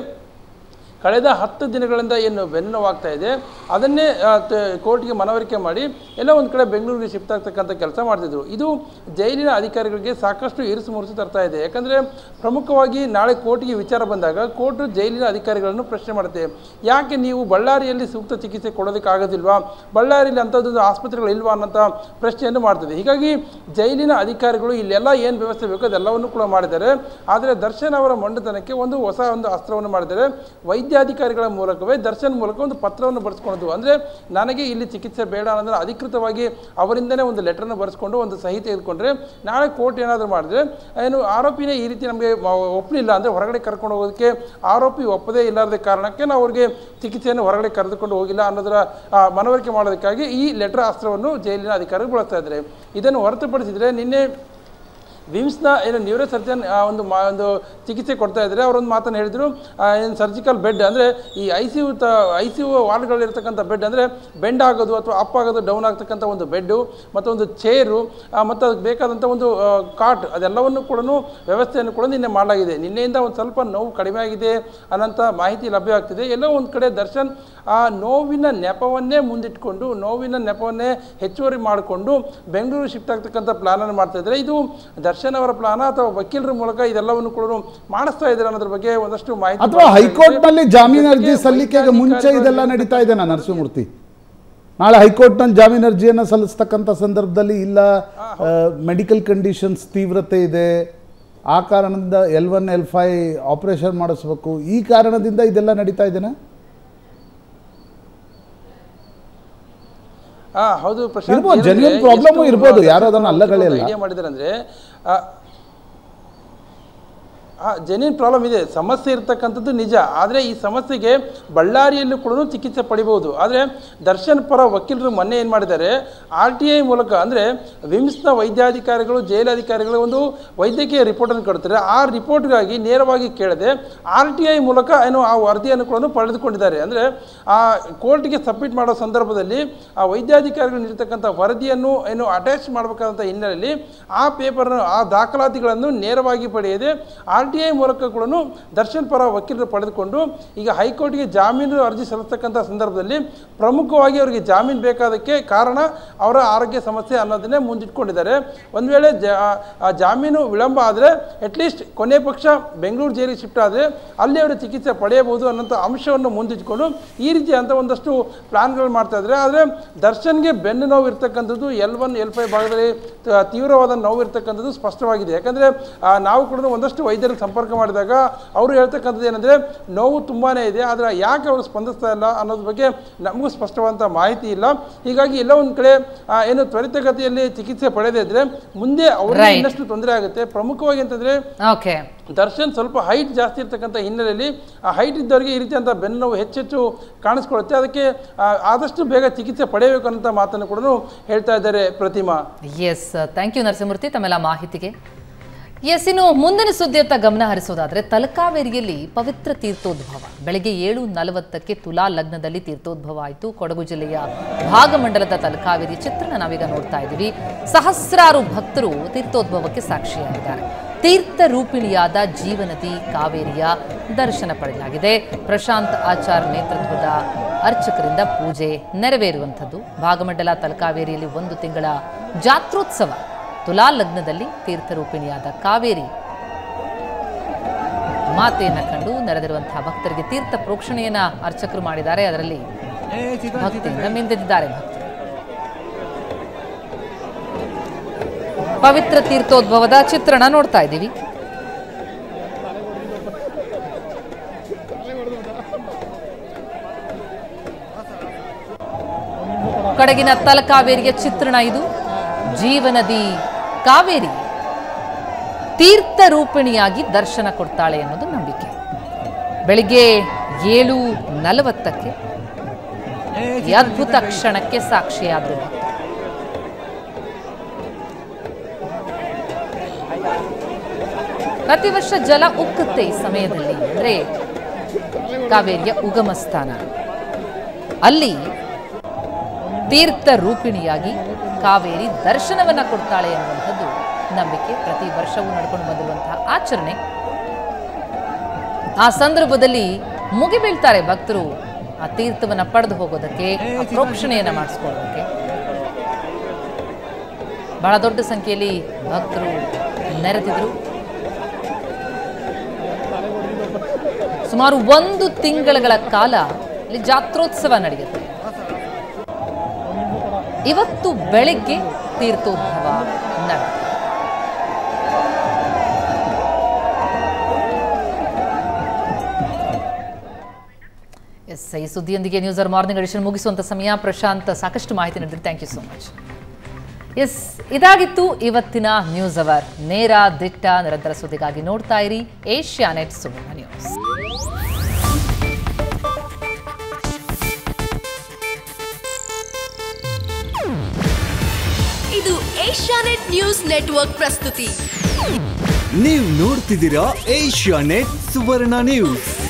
ಕಳೆದ ಹತ್ತು ದಿನಗಳಿಂದ ಏನು ಬೆನ್ನೋವಾಗ್ತಾ ಇದೆ ಅದನ್ನೇ ಆ, ತ- ಕೋರ್ಟ್ಗೆ ಮನವರಿಕೆ ಮಾಡಿ ಎಲ್ಲ ಒಂದು ಕಡೆ ಬೆಂಗಳೂರಿಗೆ ಶಿಫ್ಟ್ ಆಗ್ತಕ್ಕಂಥ ಕೆಲಸ ಮಾಡ್ತಿದ್ರು ಇದು ಜೈಲಿನ ಅಧಿಕಾರಿಗಳಿಗೆ ಸಾಕಷ್ಟು ಇರಿಸು ಮುರಿಸು ತರ್ತಾ ಇದೆ ಯಾಕಂದರೆ ಪ್ರಮುಖವಾಗಿ ನಾಳೆ ಕೋರ್ಟ್ಗೆ ವಿಚಾರ ಬಂದಾಗ ಕೋರ್ಟ್ ಜೈಲಿನ ಅಧಿಕಾರಿಗಳನ್ನು ಪ್ರಶ್ನೆ ಮಾಡುತ್ತೆ ಯಾಕೆ ನೀವು ಬಳ್ಳಾರಿಯಲ್ಲಿ ಸೂಕ್ತ ಚಿಕಿತ್ಸೆ ಕೊಡೋದಕ್ಕಾಗೋದಿಲ್ವಾ ಬಳ್ಳಾರಿಯಲ್ಲಿ ಅಂಥದ್ದೊಂದು ಆಸ್ಪತ್ರೆಗಳು ಇಲ್ವಾ ಅನ್ನೋಂಥ ಪ್ರಶ್ನೆಯನ್ನು ಮಾಡ್ತದೆ ಹೀಗಾಗಿ ಜೈಲಿನ ಅಧಿಕಾರಿಗಳು ಇಲ್ಲೆಲ್ಲ ಏನು ವ್ಯವಸ್ಥೆ ಬೇಕೋ ಅದೆಲ್ಲವನ್ನು ಕೂಡ ಮಾಡಿದ್ದಾರೆ ಆದರೆ ದರ್ಶನ್ ಅವರ ಮೊಂಡತನಕ್ಕೆ ಒಂದು ಹೊಸ ಒಂದು ಅಸ್ತ್ರವನ್ನು ಮಾಡಿದ್ದಾರೆ ವೈದ್ಯಾಧಿಕಾರಿಗಳ ಮೂಲಕವೇ ದರ್ಶನ್ ಮೂಲಕ ಒಂದು ಪತ್ರವನ್ನು ಬರೆಸ್ಕೊಳ್ಳೋದು ಅಂದರೆ ನನಗೆ ಇಲ್ಲಿ ಚಿಕಿತ್ಸೆ ಬೇಡ ಅನ್ನೋದನ್ನು ಅಧಿಕೃತವಾಗಿ ಅವರಿಂದನೇ ಒಂದು ಲೆಟರ್ನ ಬರೆಸ್ಕೊಂಡು ಒಂದು ಸಹಿ ತೆಗೆದುಕೊಂಡ್ರೆ ನಾಳೆ ಕೋರ್ಟ್ ಏನಾದರೂ ಮಾಡಿದ್ರೆ ಏನು ಆರೋಪಿನೇ ಈ ರೀತಿ ನಮಗೆ ಒಪ್ಪಲಿಲ್ಲ ಅಂದರೆ ಹೊರಗಡೆ ಕರ್ಕೊಂಡು ಹೋಗೋದಕ್ಕೆ ಆರೋಪಿ ಒಪ್ಪದೇ ಇಲ್ಲದ ಕಾರಣಕ್ಕೆ ನಾವು ಅವ್ರಿಗೆ ಚಿಕಿತ್ಸೆಯನ್ನು ಹೊರಗಡೆ ಕರೆದುಕೊಂಡು ಹೋಗಿಲ್ಲ ಅನ್ನೋದರ ಆ, ಮನವರಿಕೆ ಮಾಡೋದಕ್ಕಾಗಿ ಈ ಲೆಟರ್ ಅಸ್ತ್ರವನ್ನು ಜೈಲಿನ ಅಧಿಕಾರಿಗಳು ಬಳಸ್ತಾ ಇದ್ದಾರೆ ಇದನ್ನು ಹೊರತುಪಡಿಸಿದರೆ ನಿನ್ನೆ ವಿಮ್ಸ್ನ ಏನು ನ್ಯೂರೋ ಸರ್ಜನ್ ಒಂದು ಮಾ ಒಂದು ಚಿಕಿತ್ಸೆ ಕೊಡ್ತಾ ಇದ್ದಾರೆ ಅವರೊಂದು ಮಾತನ್ನು ಹೇಳಿದರು ಏನು ಸರ್ಜಿಕಲ್ ಬೆಡ್ ಅಂದರೆ ಈ ಐ ಸಿ ಯು ತ ಐ ಸಿ ಯು ವಾರ್ಡ್ಗಳಿರ್ತಕ್ಕಂಥ ಬೆಡ್ ಅಂದರೆ ಬೆಂಡ್ ಆಗೋದು ಅಥವಾ ಅಪ್ ಆಗೋದು ಡೌನ್ ಆಗ್ತಕ್ಕಂಥ ಒಂದು ಬೆಡ್ಡು ಮತ್ತು ಒಂದು ಚೇರು ಮತ್ತು ಅದಕ್ಕೆ ಬೇಕಾದಂಥ ಒಂದು ಆ, ಕಾಟ್ ಅದೆಲ್ಲವನ್ನು ಕೂಡ ವ್ಯವಸ್ಥೆಯನ್ನು ಕೂಡ ನಿನ್ನೆ ಮಾಡಲಾಗಿದೆ ನಿನ್ನೆಯಿಂದ ಒಂದು ಸ್ವಲ್ಪ ನೋವು ಕಡಿಮೆ ಆಗಿದೆ ಅನ್ನೋಂಥ ಮಾಹಿತಿ ಲಭ್ಯವಾಗ್ತಿದೆ ಎಲ್ಲೋ ಒಂದು ಕಡೆ ದರ್ಶನ್ ಆ ನೋವಿನ ನೆಪವನ್ನೇ ಮುಂದಿಟ್ಕೊಂಡು ನೋವಿನ ನೆಪವನ್ನೇ ಹೆಚ್ಚುವರಿ ಮಾಡಿಕೊಂಡು ಬೆಂಗಳೂರು ಶಿಫ್ಟ್ ಆಗ್ತಕ್ಕಂಥ ಪ್ಲಾನನ್ನು ಮಾಡ್ತಾ ಇದ್ದಾರೆ ಇದು ದರ್ಶನ್ ಅವರ ಪ್ಲಾನ ಅಥವಾ ವಕೀಲರ ಮೂಲಕ ಇದೆಲ್ಲವನ್ನು ಕೂಡ ಮಾಡಿಸ್ತಾ ಇದ್ದಾರೆ ಅನ್ನೋದ್ರ ಬಗ್ಗೆ ಒಂದಷ್ಟು ಮಾಹಿತಿ ಅಥವಾ ಬರ್ತಾ ಇದೆ. ಹೈಕೋರ್ಟ್ನಲ್ಲಿ ಜಾಮೀನು ಅರ್ಜಿ ಜೊತೆಗೆ ಸಲ್ಲಿಕೆಗೆ ಮುಂಚೆ ವೈದ್ಯಾಧಿಕಾರಿಗಳು ಇದೆಲ್ಲ ನಡೀತಾ ಇದೆನಾ ನರಸಿಂಹಮೂರ್ತಿ ನಾಳೆ ಹೈಕೋರ್ಟ್ನಲ್ಲಿ ಜಾಮೀನು ಅರ್ಜಿಯನ್ನು ಸಲ್ಲಿಸ್ತಕ್ಕಂಥ ಸಂದರ್ಭದಲ್ಲಿ ಇಲ್ಲ ಮೆಡಿಕಲ್ ಕಂಡೀಷನ್ಸ್ ತೀವ್ರತೆ ಇದೆ ಆ ಕಾರಣದಿಂದ L one L five operation ಮಾಡಿಸ್ಬೇಕು ಈ ಕಾರಣದಿಂದ ಇದೆಲ್ಲ ನಡೀತಾ ಇದೆನಾ ಆ, ಹೌದು ಪ್ರಶಾಂತ್ ಇರ್ಬೋದು, ಏನಂದ್ರೆ genuine problem ಎಷ್ಟು ಇರ್ಬೋದು, ದರ್ಶನ್ ಯಾರು ಅದನ್ನ ಅವರು ಅಲ್ಲಗಳೆಯಲ್ಲ. idea ಮಾಡಿದ್ದಾರೆ ಅಂದ್ರೆ ಆ, ಜೆನ್ಯೂನ್ ಪ್ರಾಬ್ಲಮ್ ಇದೆ ಸಮಸ್ಯೆ ಇರ್ತಕ್ಕಂಥದ್ದು ನಿಜ ಆದರೆ ಈ ಸಮಸ್ಯೆಗೆ ಬಳ್ಳಾರಿಯಲ್ಲೂ ಕೂಡ ಚಿಕಿತ್ಸೆ ಪಡಿಬಹುದು ಆದರೆ ದರ್ಶನ್ ಪರ ವಕೀಲರು ಮೊನ್ನೆ ಏನು ಮಾಡಿದ್ದಾರೆ ಆರ್ ಟಿ ಐ ಮೂಲಕ ಅಂದರೆ ವಿಮ್ಸ್ನ ವೈದ್ಯಾಧಿಕಾರಿಗಳು ಜೈಲಾಧಿಕಾರಿಗಳು ಒಂದು ವೈದ್ಯಕೀಯ ರಿಪೋರ್ಟನ್ನು ಕೊಡ್ತಾರೆ ಆ ರಿಪೋರ್ಟ್ಗಾಗಿ ನೇರವಾಗಿ ಕೇಳದೆ ಆರ್ ಟಿ ಐ ಮೂಲಕ ಏನು ಆ ವರದಿಯನ್ನು ಕೂಡ ಪಡೆದುಕೊಂಡಿದ್ದಾರೆ ಅಂದರೆ ಆ ಕೋರ್ಟ್ಗೆ ಸಬ್ಮಿಟ್ ಮಾಡೋ ಸಂದರ್ಭದಲ್ಲಿ ಆ ವೈದ್ಯಾಧಿಕಾರಿಗಳು ನೀಡ್ತಕ್ಕಂಥ ವರದಿಯನ್ನು ಏನು ಅಟ್ಯಾಚ್ ಮಾಡಬೇಕಾದಂಥ ಹಿನ್ನೆಲೆಯಲ್ಲಿ ಆ ಪೇಪರ್ನ ಆ ದಾಖಲಾತಿಗಳನ್ನು ನೇರವಾಗಿ ಪಡೆಯದೆ ಆರ್ ಟಿ ಐ ಮೂಲಕ ಕೂಡ ದರ್ಶನ್ ಪರ ವಕೀಲರು ಪಡೆದುಕೊಂಡು ಈಗ ಹೈಕೋರ್ಟ್ಗೆ ಜಾಮೀನು ಅರ್ಜಿ ಸಲ್ಲಿಸ್ತಕ್ಕಂಥ ಸಂದರ್ಭದಲ್ಲಿ ಪ್ರಮುಖವಾಗಿ ಅವರಿಗೆ ಜಾಮೀನು ಬೇಕಾದಕ್ಕೆ ಕಾರಣ ಅವರ ಆರೋಗ್ಯ ಸಮಸ್ಯೆ ಅನ್ನೋದನ್ನೇ ಮುಂದಿಟ್ಕೊಂಡಿದ್ದಾರೆ ಒಂದು ವೇಳೆ ಜಾ ಆ ಜಾಮೀನು ವಿಳಂಬ ಆದರೆ ಅಟ್ಲೀಸ್ಟ್ ಕೊನೆ ಪಕ್ಷ ಬೆಂಗಳೂರು ಜೈಲಿಗೆ ಶಿಫ್ಟ್ ಆದರೆ ಅಲ್ಲಿ ಅವರು ಚಿಕಿತ್ಸೆ ಪಡೆಯಬಹುದು ಅನ್ನೋಂಥ ಅಂಶವನ್ನು ಮುಂದಿಟ್ಕೊಂಡು ಈ ರೀತಿ ಅಂತ ಒಂದಷ್ಟು ಪ್ಲಾನ್ಗಳು ಮಾಡ್ತಾ ಇದ್ದಾರೆ ಆದರೆ ದರ್ಶನ್ಗೆ ಬೆನ್ನು ನೋವು ಇರ್ತಕ್ಕಂಥದ್ದು ಎಲ್ ಒನ್ ಎಲ್ ಫೈವ್ ಭಾಗದಲ್ಲಿ ತ- ತೀವ್ರವಾದ ನೋವು ಇರ್ತಕ್ಕಂಥದ್ದು ಸ್ಪಷ್ಟವಾಗಿದೆ ಯಾಕಂದರೆ ನಾವು ಕೂಡ ಒಂದಷ್ಟು ವೈದ್ಯರಿಗೆ ಸಂಪರ್ಕ ಮಾಡಿದಾಗ ಅವರು ಹೇಳ್ತಕ್ಕಂಥದ್ದು ಏನಂದರೆ ನೋವು ತುಂಬಾ ಇದೆ ಆದರೆ ಯಾಕೆ ಅವರು ಸ್ಪಂದಿಸ್ತಾ ಇಲ್ಲ ಅನ್ನೋದ್ರ ಬಗ್ಗೆ ನಮಗೂ ಸ್ಪಷ್ಟವಾದಂಥ ಮಾಹಿತಿ ಇಲ್ಲ ಹೀಗಾಗಿ ಎಲ್ಲ ಒಂದು ಕಡೆ ಆ, ಏನು ತ್ವರಿತಗತಿಯಲ್ಲಿ ಚಿಕಿತ್ಸೆ ಪಡೆದೇ ಇದ್ರೆ ಮುಂದೆ ಅವರಿಗೆ Right. ಇನ್ನಷ್ಟು ತೊಂದರೆ ಆಗುತ್ತೆ ಪ್ರಮುಖವಾಗಿ ಅಂತಂದರೆ ಓಕೆ ದರ್ಶನ್ ಸ್ವಲ್ಪ ಹೈಟ್ ಜಾಸ್ತಿ ಇರ್ತಕ್ಕಂಥ ಹಿನ್ನೆಲೆಯಲ್ಲಿ ಆ ಹೈಟ್ ಇದ್ದವರಿಗೆ ಈ ರೀತಿಯಂಥ ಬೆನ್ನು ನೋವು ಹೆಚ್ಚೆಚ್ಚು ಕಾಣಿಸ್ಕೊಳ್ಳುತ್ತೆ ಅದಕ್ಕೆ ಆ, ಆದಷ್ಟು ಬೇಗ ಚಿಕಿತ್ಸೆ ಪಡೆಯಬೇಕು ಅನ್ನೋ ಮಾತನ್ನು ಕೂಡ ಹೇಳ್ತಾ ಇದ್ದಾರೆ Pratima yes thank you Narasimhamurthy ತಮ್ಮೆಲ್ಲ ಮಾಹಿತಿಗೆ ಎಸ್ ಇನ್ನು ಮುಂದಿನ ಸುದ್ದಿಯತ್ತ ಗಮನ ಹರಿಸೋದಾದ್ರೆ ತಲಕಾವೇರಿಯಲ್ಲಿ ಪವಿತ್ರ ತೀರ್ಥೋದ್ಭವ ಬೆಳಗ್ಗೆ ಏಳು ನಲವತ್ತಕ್ಕೆ ತುಲಾ ಲಗ್ನದಲ್ಲಿ ತೀರ್ಥೋದ್ಭವ ಆಯಿತು ಕೊಡಗು ಜಿಲ್ಲೆಯ ಭಾಗಮಂಡಲದ ತಲಕಾವೇರಿ ಚಿತ್ರಣ ನಾವೀಗ ನೋಡ್ತಾ ಇದ್ದೀವಿ ಸಹಸ್ರಾರು ಭಕ್ತರು ತೀರ್ಥೋದ್ಭವಕ್ಕೆ ಸಾಕ್ಷಿಯಾಗಿದ್ದಾರೆ ತೀರ್ಥ ರೂಪಿಣಿಯಾದ ಜೀವನದಿ ಕಾವೇರಿಯ ದರ್ಶನ ಪಡೆಯಲಾಗಿದೆ ಪ್ರಶಾಂತ್ ಆಚಾರ್ ನೇತೃತ್ವದ ಅರ್ಚಕರಿಂದ ಪೂಜೆ ನೆರವೇರುವಂಥದ್ದು ಭಾಗಮಂಡಲ ತಲಕಾವೇರಿಯಲ್ಲಿ ಒಂದು ತಿಂಗಳ ಜಾತ್ರೋತ್ಸವ ತುಲಾ ಲಗ್ನದಲ್ಲಿ ತೀರ್ಥರೂಪಿಣಿಯಾದ ಕಾವೇರಿ ಮಾತೆಯನ್ನ ಕಂಡು ನೆರೆದಿರುವಂತಹ ಭಕ್ತರಿಗೆ ತೀರ್ಥ ಪ್ರೋಕ್ಷಣೆಯನ್ನ ಅರ್ಚಕರು ಮಾಡಿದ್ದಾರೆ ಅದರಲ್ಲಿ ಭಕ್ತಿಯಿಂದ ಮಿಂದೆದ್ದಿದ್ದಾರೆ ಭಕ್ತರು ಪವಿತ್ರ ತೀರ್ಥೋದ್ಭವದ ಚಿತ್ರಣ ನೋಡ್ತಾ ಇದ್ದೀವಿ ಕಡಗಿನ ತಲಕಾವೇರಿಯ ಚಿತ್ರಣ ಇದು ಜೀವನದಿ ಕಾವೇರಿ ತೀರ್ಥ ರೂಪಿಣಿಯಾಗಿ ದರ್ಶನ ಕೊಡ್ತಾಳೆ ಅನ್ನೋದು ನಂಬಿಕೆ ಬೆಳಿಗ್ಗೆ ಏಳು ನಲವತ್ತಕ್ಕೆ ಈ ಅದ್ಭುತ ಕ್ಷಣಕ್ಕೆ ಸಾಕ್ಷಿಯಾದರು ಭಕ್ತರು. ಪ್ರತಿ ವರ್ಷ ಜಲ ಉಕ್ಕುತ್ತೆ ಈ ಸಮಯದಲ್ಲಿ ಅಂದ್ರೆ ಕಾವೇರಿಯ ಉಗಮ ಸ್ಥಾನ ಅಲ್ಲಿ ತೀರ್ಥ ರೂಪಿಣಿಯಾಗಿ ಕಾವೇರಿ ದರ್ಶನವನ್ನ ಕೊಡ್ತಾಳೆ ಅನ್ನುವಂಥದ್ದು ನಂಬಿಕೆ ಪ್ರತಿ ವರ್ಷವೂ ನಡ್ಕೊಂಡು ಬಂದಿರುವಂತಹ ಆಚರಣೆ ಆ ಸಂದರ್ಭದಲ್ಲಿ ಮುಗಿಬೀಳ್ತಾರೆ ಭಕ್ತರು ಆ ತೀರ್ಥವನ್ನ ಪಡೆದು ಹೋಗೋದಕ್ಕೆ ಆ ಪ್ರೋಕ್ಷಣೆಯನ್ನ ಮಾಡಿಸ್ಕೊಳ್ಳೋದಕ್ಕೆ ಬಹಳ ದೊಡ್ಡ ಸಂಖ್ಯೆಯಲ್ಲಿ ಭಕ್ತರು ನೆರೆದಿದ್ರು ಸುಮಾರು ಒಂದು ತಿಂಗಳ ಕಾಲ ಇಲ್ಲಿ ಜಾತ್ರೋತ್ಸವ ನಡೆಯುತ್ತೆ ಇವತ್ತು ಬೆಳಗ್ಗೆ ತೀರ್ಥೋದ್ಭವ ನಡೆದಿದೆ ಎಸ್ ಈ ಸುದ್ದಿಯೊಂದಿಗೆ ನ್ಯೂಸ್ ಆರ್ ಮಾರ್ನಿಂಗ್ ಎಡಿಷನ್ ಮುಗಿಸುವಂತ ಸಮಯ ಪ್ರಶಾಂತ್ ಸಾಕಷ್ಟು ಮಾಹಿತಿ ನೀಡಿದ್ರೆ thank you so much yes ಇದಾಗಿತ್ತು ಇವತ್ತಿನ ನ್ಯೂಸ್ ಅವರ್ ನೇರ ದಿಟ್ಟ ನಿರಂತರ ಸುದ್ದಿಗಾಗಿ ನೋಡ್ತಾ ಇರಿ ಏಷ್ಯಾ ನೆಟ್ ಸುವರ್ಣ ನ್ಯೂಸ್ ಇದು ಏಷ್ಯಾನೆಟ್ ನ್ಯೂಸ್ ನೆಟ್ವರ್ಕ್ ಪ್ರಸ್ತುತಿ ನೀವು ನೋಡ್ತಿದ್ದೀರಾ ಏಷ್ಯಾ ನೆಟ್ ಸುವರ್ಣ ನ್ಯೂಸ್